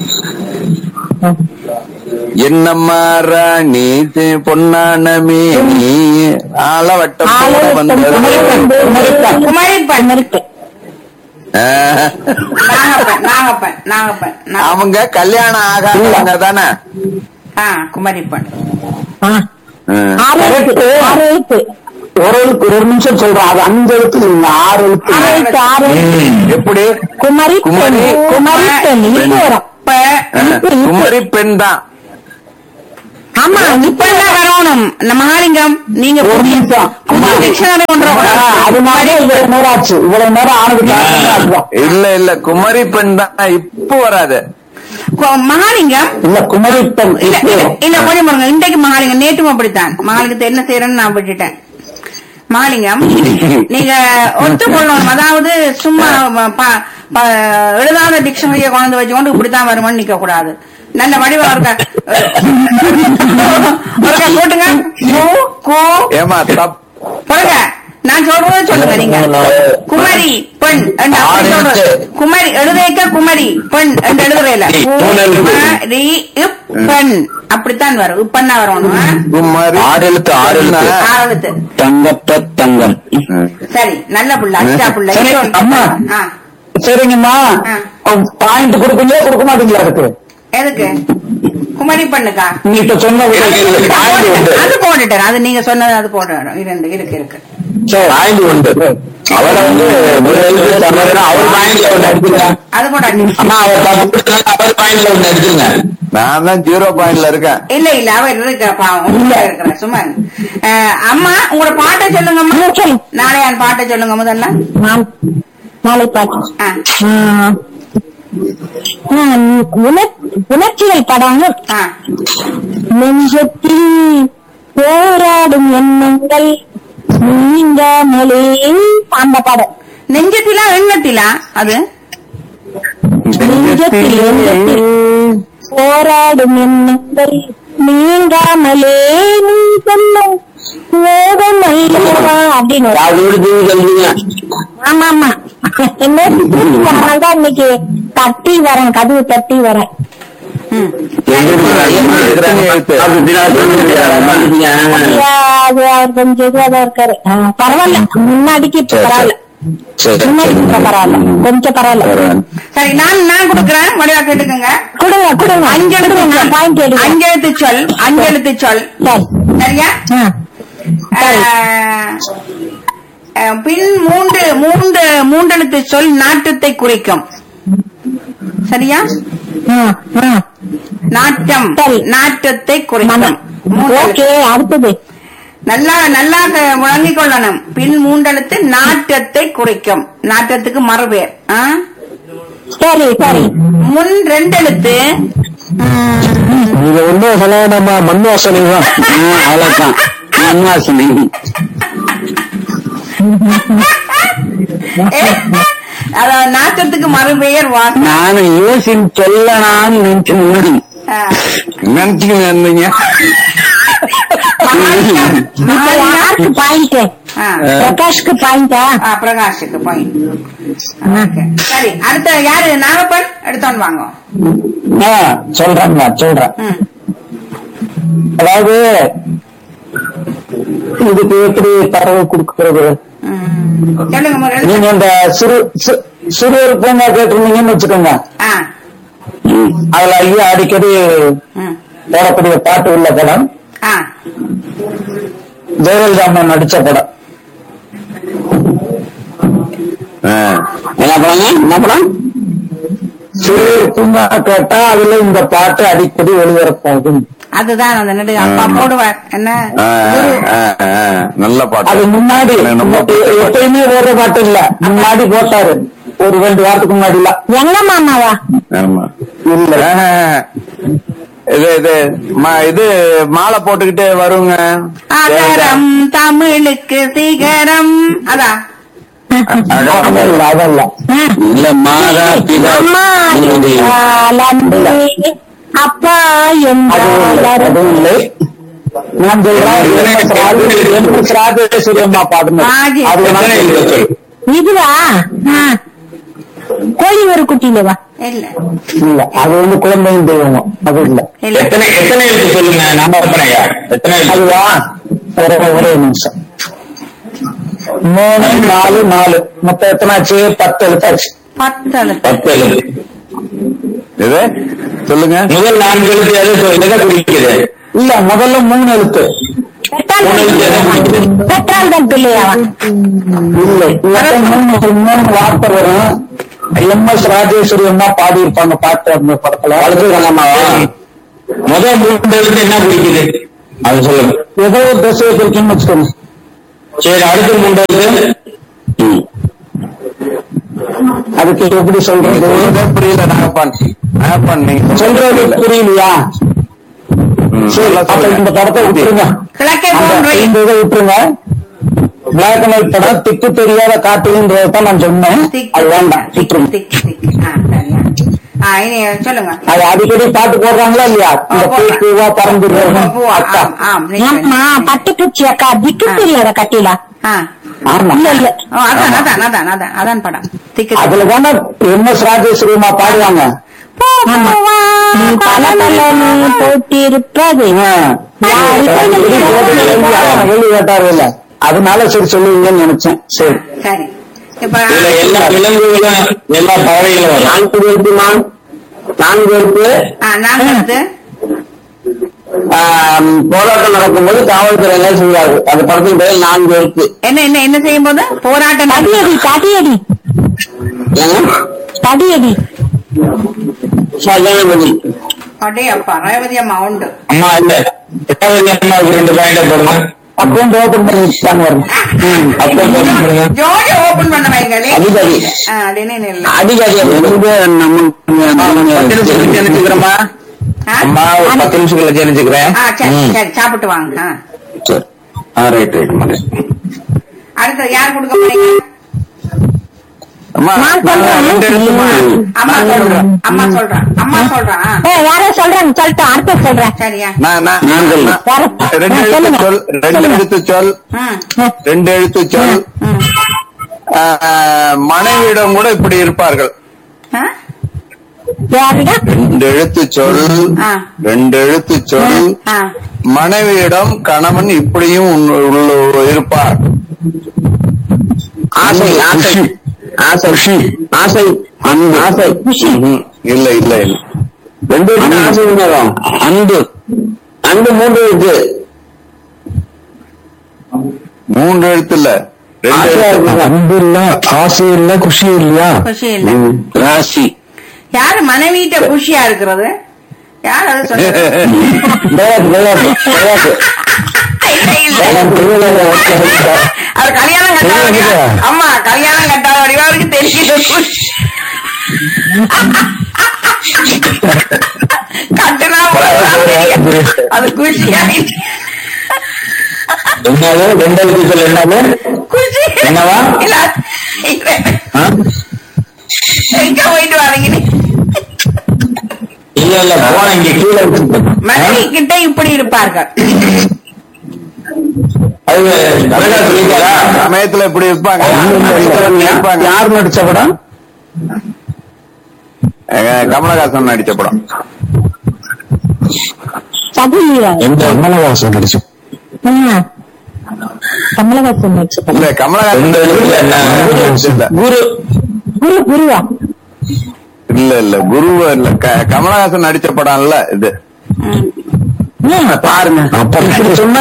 என்னம்மா ராணி தி- பொன்னானமே நீ ஆளவட்டம் போல வந்தது குமரிப்பன் இருக்கு ஆஹா. நாகப்பன் நாகப்பன் நாகப்பன் நாகப்பன். அவங்க கல்யாணம் ஆகாதவங்க தானே ஆ குமரிப்பன் ஆ. ம். ஆறு எழுத்து ஆறு எழுத்து ஒரு எழுத்து ஒரு நிமிஷம் சொல்றேன் அது அஞ்சு எழுத்து இல்லைங்க ஆறு எழுத்து ஆறு எழுத்து ஆறு எழுத்து எப்படி குமரி குமரி. குமரி பெண் இது வரும் இப்ப குமரி பெண் தான் ஆமா இப்ப என்ன வரணும் நம்ம மகாலிங்கம் நீங்க ஒரு நிமிஷம். புது டிக்ஷனரி கொண்டு அது மாதிரி இவ்வளவு நேரம் ஆச்சு இவ்வளவு நேரம் ஆனதுக்கு அதுதான் இல்ல இல்ல குமரி பெண் தான் இப்போ வராது மகாலிங்கம் இல்ல குமரி பெண் இல்ல இல்ல இல்ல கொஞ்சம் பாருங்க இன்றைக்கு மகாலிங்கம் நேற்றும் அப்படித்தான் மகாலிங்கத்தை என்ன செய்யறேன்னு நான் விட்டுட்டேன் மகாலிங்கம் நீங்க ஒத்துக்கொள்ளணும் அதாவது சும்மா ப- ப- எழுதாத டிக்ஷனரியை கொண்டு வச்சுக்கொண்டு இப்படித்தான் வருமான்னு நிக்க கூடாது நல்ல வடிவா இருக்க ஒருக்கா போட்டுங்க கூ, கூ. ஏமா தப் பாருங்க நான் சொல்றதை சொல்லுங்க நீங்க குமரி பெண் என்று அப்படி சொல்றது குமரி எழுதைக்க குமரி பெண் என்று எழுதுறையில குமரி இப் பெண் அப்படித்தான் வரும் இப்பன்னா வரணும் ஆ? குமரி ஆறு எழுத்து, ஆறு எழுத்து. ஆறு எழுத்து தங்கப்ப தங்கம் சரி நல்ல புள்ள அச்சா புள்ள சரி, அம்மா. ஆ, சரிங்கம்மா ஆ. பாயிண்ட் கொடுப்பீங்களா கொடுக்க மாட்டீங்களா அதுக்கு எதுக்கு குமரி பெண்ணுக்கா நீ இப்ப சொன்ன அது போட்டுட்டேன் அது நீங்க சொன்னது அது போட்டுறோம் இரண்டு இருக்கு இருக்கு பாயிண்ட் உண்டு அவரை வந்து ஒரு எழுத்து தமிழ்னா அவர் பாயிண்ட்ல ஒண்ணு அடிச்சுங்க அது போட்டாச்சு அம்மா அவர் தப்பு அவர் பாயிண்ட்ல ஒண்ணு அடிச்சுங்க நான் தான் ஜீரோ பாயிண்ட்ல இருக்கேன் இல்ல இல்ல அவர் இருக்க பாவம் உள்ள இருக்கிற சும்மா அஹ், அம்மா உங்களோட பாட்டை சொல்லுங்கம்மா நாளையான் பாட்டை சொல்லுங்க முதல்ல நாளை பாட்டு ஆ, ஆ. ஆ, உணர்- உணர்ச்சிகள் படம் ஆ. நெஞ்சத்தில் போராடும் எண்ணங்கள் நீங்காமலே அந்த படம் நெஞ்சத்திலா எண்ணத்திலா அது நெஞ்சத்தில் எண்ணத்தில் போராடும் எண்ணங்கள் நீங்காமலே நீ சொல்லும் வேதம் அல்லவா அப்படின்னு வரும். அது விடுத்து சொல்றீங்க ஆமா ஆமா என்ன அதனாலதான் இன்னைக்கு தட்டி வரேன் கதவு தட்டி வரேன் ம். எத்தனை எழுத்து? ஐயா, அது அவர் கொஞ்சம் இதுவாதான் இருக்காரு ஆ, பரவாயில்ல முன்னாடிக்கு இப்ப பரவாயில்ல முன்னாடிக்கு இப்ப பரவாயில்ல கொஞ்சம் பரவாயில்ல சரி நான் நான் கொடுக்குறேன் வடிவா கேட்டுக்கோங்க கொடுங்க கொடுங்க அஞ்செழுத்து கொடுங்க, சொல் பாயிண்ட் எடுங்க அஞ்செழுத்து சொல் அஞ்செழுத்து சொல் சரி சரியா ஆ, சரி அஹ், அஹ், பின் மூன்று மூன்று மூன்றெழுத்து சொல் நாட்டத்தை குறிக்கும் சரியா ஆ, ஆ. நாட்டம் சரி. நாட்டத்தை மன- குறிக்கும் மூன்றெழுத்து. ஓகே அடுத்தது நல்லா நல்லா க- முழங்கிக் கொள்ளணும் பின் மூன்றெழுத்து நாட்டத்தை குறிக்கும் நாட்டத்துக்கு மறுபேர் ஆ? சரி சரி முன் ரெண்டெழுத்து நீங்க ஒன்னும் சொல்ல வேண்டாமா மண் வாசனை தான் அவ்வளவுதான் மண்வாசனை ஏ, அதாவது நாட்டத்துக்கு மறுபெயர் வாசம் நானும் யோசின் சொல்லலாம்னு நினைச்சு முன்னாடி ஆ. நினைச்சுக்கிட்டு இருந்தீங்க மகாலிங்கம், இப்ப மகாலிங்கம். யாருக்கு பாயிண்ட் ஆ. பிரகாஷ்க்கு பாயிண்டா ஆ, பிரகாஷுக்கு பாயிண்ட் ஓகே. சரி அடுத்த யாரு நாகப்பன் எடுத்தோன்னு வாங்க சொல்றேங்க சொல்றேன் ம். அதாவது இதுக்கு எப்படி தரவு கொடுக்கறது ம். சொல்லுங்க முதல்ல. நீங்க இந்த சிறு சி- சிறுவர் பூங்கா கேட்டிருந்தீங்கன்னு வச்சுக்கோங்க ஆ அதுல ஐயா அடிக்கடி ம். போடக்கூடிய பாட்டு உள்ள படம் ஆ ஜெயலலிதா அம்மா நடிச்ச படம் ஆ. என்ன படங்க என்ன படம் சிறுவர் பூங்கா கேட்டா அதுல இந்த பாட்டு அடிக்கடி ஒளிபரப்பாகும் அதுதான் அந்த நடு அப்பா போடுவார் என்ன ஆ, ஆ, ஆ, நல்ல அது பாட்டு முன்னாடி எனக்கு ரொம்ப பிடிச்ச பாட்டு. எப்பயுமே ஓடுற பாட்டு இல்ல முன்னாடி போட்டாரு ஒரு ரெண்டு வாரத்துக்கு முன்னாடி இல்ல எங்க மாமாவா ஆமா இல்ல ஆஹா. இது இது ம- இது மாலை போட்டுக்கிட்டு வருங்க அகரம் தமிழுக்கு சிகரம் அதான் அதல்ல அதல்ல இல்ல மாதா பிதா அம்மா என்றால் அன்பு, அப்பா என்றால் அது அருள். இல்லை நான் சொல்றேன் ராஜேஸ்வரி அம்மா பாடுங்க ராஜே- அது வேணா எத்தனை எழுத்து சொல்லுங்க. சொல் இதுவா ஆ. கோழி ஒரு குட்டியிலவா இல்ல இல்ல அது வந்து குழந்தையின் தெய்வம் அது இல்ல இல்ல எத்தனை எத்தனை எழுத்து சொல்லுங்க நம்ம எத்தனையா எத்தனை எழுத்து அதுவா ஒரே ஒரே நிமிஷம் மூணு நாலு நாலு மொத்தம் எத்தனாச்சு பத்து எழுத்தாச்சு பத்து எழுத்து பத்து எழுத்து இது சொல்லுங்க முதல் நான்கு எழுத்து எதை சொல்- எதை குறிக்கிறது இல்ல முதல்ல மூணு எழுத்து பெற்றால் தான் பிள்ளையாவா இல்ல இல்லாட்டி மூணு மூணு வார்த்தை வரும் எம் எஸ் ராஜேஸ்வரி அம்மா பாடி இருப்பாங்க பாட்டு அந்த படத்துல வளர்த்துருக்காங்கம்மாவா முதல் மூன்று எழுத்து என்ன குறிக்குது அது சொல்லுங்க ஏதோ ஒரு திசையை குறிக்குன்னு வச்சுக்கோங்க சரி அடுத்த மூன்று எழுத்து ம். அதுக்கு எப்படி சொல்றது சொல்றதே புரியல நாகப்பான் நாகப்பான் நீங்க சொல்றது புரியலையா சரி அப்ப இந்த படத்தை விட்டுருங்க கிழக்கே அந்த போன்றே இந்த இதை விட்டுருங்க பிளாக் அண்ட் ஒயிட் படம் திக்கு தெரியாத காட்டுன்றதை தான் நான் சொன்னேன் அது வேண்டாம் விட்டுருங்க திக் திக் ஆ சரியா ஆ இனி சொல்லுங்க அது அடிக்கடி பாட்டு போடுறாங்களா இல்லையா இந்த பூ பூவா பறந்து பூ, அக்கா ஆம், ஆம், நீங்க- ஆமா பட்டுக்குச்சி அக்கா திக்கு தெரியாத கட்டிலா ஆ ஆமா இல்ல இல்ல ஓ, அதான் அதான் அதான் அதான் அதான் படம் திக்கு அதுல தானே எம் எஸ் ராஜேஸ்வரி அம்மா பாடுவாங்க ஆமா நீ பல பல நீ போட்டிருப்பது கேள்வி கேட்டாரு இல்ல அதனால சரி சொல்லுவீங்கன்னு நினைச்சேன் சரி சரி இப்ப இதுல எல்லா விலங்குகளும் எல்லா பறவைகளும் வரும் நான்கு எழுத்துமா நான்கு எழுத்து ஆ, நாங்க வந்து ஆம், போராட்டம் நடக்கும்போது காவல்துறை என்ன செய்யாது அந்த படத்தின் பேர் நான்கு எழுத்து என்ன என்ன என்ன செய்யும் போது போராட்டம் தடியடி தடியடி ஏங்க? தடியடி சரியான பதில் அடே அப்பா ரேவதி அம்மா உண்டு அம்மா இல்ல எட்டாவது அம்மாவுக்கு ரெண்டு பாயிண்ட் போடுங்க அக்கௌண்ட் ஓபன் பண்ணி வச்சுட்டாங்க பாருங்க. ம், account open பண்ணுங்க. ஜோடி ஓபன் பண்ண வைங்களே அதிகாரி ஆ, அப்படின்னு இல்ல அதிகாரி வந்து நம்ம பத்து நிமிஷத்துக்கு தெரிஞ்சுக்கிறேம்மா ஆ? அம்மா ஒரு பத்து நிமிஷத்துல தெரிஞ்சுக்கிறேன் ஆ சரி சரி சாப்பிட்டு வாங்க ஆ. ஆ ரைட் ரைட் மகன் அடுத்து யார் கொடுக்க போறீங்க அம்மா நான் சொல்றேன். ரெண்டு எழுத்துமா அம்மா சொல்றேன் அம்மா சொல்றேன் அம்மா சொல்றேன் ஆ. ஏ யாரோ சொல்றாங்க சொல்லிட்டோம் அடுத்த சொல்றேன் சரியா நான் நான் நான் சொல்றேன். நான் யாரு? ரெண்டு ஆ, எழுத்து சொல்லுங்க. சொல் ரெண்டு சொல்லுங்க. எழுத்து சொல் ம் ரெண்டு எழுத்து சொல் ம் ஆ, மனைவியிடம் கூட இப்படி இருப்பார்கள் ஆ? யாருடா ரெண்டு எழுத்து சொல் ஆ. ரெண்டு எழுத்து சொல் ஆ. மனைவியிடம் கணவன் இப்படியும் உள்ள- உள்ள இருப்பார் ஆசை ஆசை ஆசை ஆசை அன்பு ஆசை ம்ஹும். இல்ல இல்ல இல்ல ரெண்டு எழுத்து ஆசை உணரும் அன்பு அன்பு மூன்று எழுத்து மூன்று எழுத்து இல்ல ரெண்டு ஆசையா எழுத்து இருக்கு. அன்பு இல்ல ஆசை இல்ல குஷி இல்லையா குஷி இல்ல ராசி யாரு மனைவிட்ட குஷியா இருக்கிறது யார் அது சொல்றது விளையாட்டு விளையாட்டு விளையாட்டு இல்ல, இல்ல. அவர் கல்யாணம் கட்டாத வடிவா அம்மா கல்யாணம் கட்டாத வடிவா அவருக்கு தெரியுது கட்டுனா போதும் தெரியும். அது குஷியா என்னது ரெண்டு எழுத்துக்கள் என்னது குஷி என்னவா? இல்ல இல்ல. ஆ? எங்க போயிட்டு வரீங்க நீ? இல்ல இல்ல போன இங்க கீழே வச்சிருக்கேன். மனைவி கிட்ட இப்படி இருப்பார்கள் அது தமிழா சொல்லிட்டாரா சமயத்துல இப்படி இருப்பாங்க இருப்பாங்க யார் நடிச்ச படம் அஹ் கமலஹாசன் நடிச்ச படம் சதுரீரன் எந்த கமலஹாசன் நடிச்சு கமலஹாசன் நடிச்ச படம். இல்ல கமலஹாசன் ரெண்டு எழுத்துல என்ன இல்ல குரு குரு குருவா இல்ல இல்ல குரு இல்ல க- கமலஹாசன் நடிச்ச படம் இல்ல இது பாருங்க அப்ப சொன்னா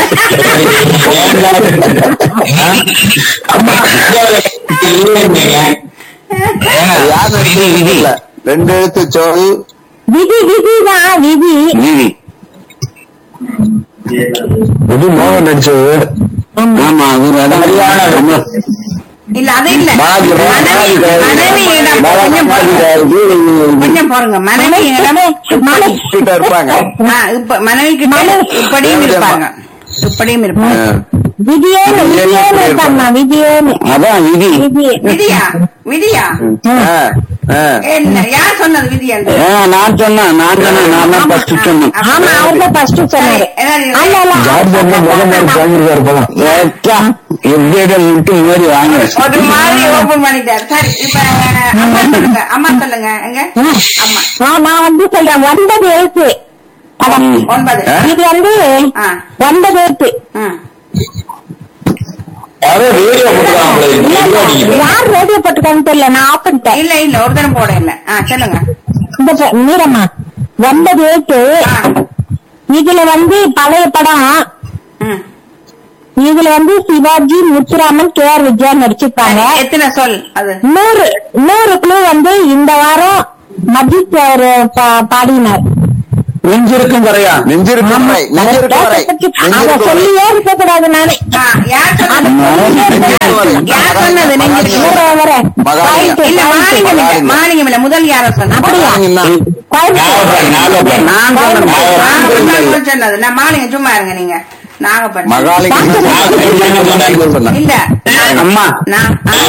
யார் நடிச்சது இல்ல ரெண்டு எழுத்து சொல் விதி விதிதான் விதி நீதி இது மோகன் நடிச்சது ஆமா அது இல்ல அது இல்ல பாதி, மனைவி பாதி, மனைவியிடம் கொஞ்சம் பாருங்க. கொஞ்சம் பாருங்க மனைவியிடம் கிட்ட இருப்பாங்க ஆ, இப்ப மனைவி கிட்ட இப்படியும் இருப்பாங்க இப்படியும் இருப்பாங்க அஹ் விதியேன்னு விதியேன்னு இருக்காங்கம்மா விதியேன்னு அதான் விதி விதி விதியா விதியா அஹ் அஹ் என்ன யார் சொன்னது விதியா ஆ, நான் சொன்னேன் நான் சொன்னேன் நான் தான் ஃபர்ஸ்ட் சொன்னேன் ஆமா அவர்தான் ஃபர்ஸ்ட் சொன்னாரு அல்ல அல்ல ஜார்ஜ் அண்ணா முத மாதிரி வாங்கிருக்காரு போலாம் ஏப்பா, எப்படியோ முட்டு மாதிரி வாங்க ஒரு மாதிரி ஓபன் பண்ணிட்டாரு சரி இப்ப அம்மா சொல்லுங்க அம்மா சொல்லுங்க எங்க அம்மா ஆ, நான் வந்து சொல்றேன் ஒன்பது எழுத்து படம். ஒன்பது இது வந்து ஆ. ஒன்பது எழுத்து ம். யாரோ ரேடியோ போட்டுருக்காங்க இல்ல, இல்ல, யார் ரேடியோ போட்டுக்கான்னு தெரியல நான் ஆஃப் பண்ணிட்டேன் இல்ல இல்ல ஒரு தரம் போட இல்ல ஆ சொல்லுங்க இந்த ப- மீரம்மா ஒன்பது எழுத்து ஆ. இதுல வந்து பழைய படம் ம். இதுல வந்து சிவாஜி முத்துராமன் கே ஆர் விஜயா நடிச்சிருக்காங்க எத்தனை சொல் அது இன்னொரு இன்னொரு குழு வந்து இந்த வாரம் மஜித் அவர் பா- பாடினார் நெஞ்சிருக்கும் வரையா நெஞ்சிருக்கும் வரை நெஞ்சிருக்கும் வரை அதை நெஞ்சிருக்கும் வரை சொல்லியே இருக்க கூடாது நானே ஆ, யார் சொன்னது நெஞ்சிருக்கும் வரை. யார் சொன்னது நெஞ்சிருக்கும் வர, வர. மகாலிங்கம். பாயிண்ட், இல்ல பாயிண்ட். மாலிங்கம் இல்ல மாலிங்கம் இல்ல முதல் யார சொன்னா அப்படியா? பாயிண்ட். நாகப்பன் நான் நாகப்பன் நான் சொன்னது நான் மாலிங்கம் சும்மா இருங்க நீங்க நாகப்பட்டினம் மகாலிங்கம் நாகப்பன் இல்ல அம்மா நான் ஆ,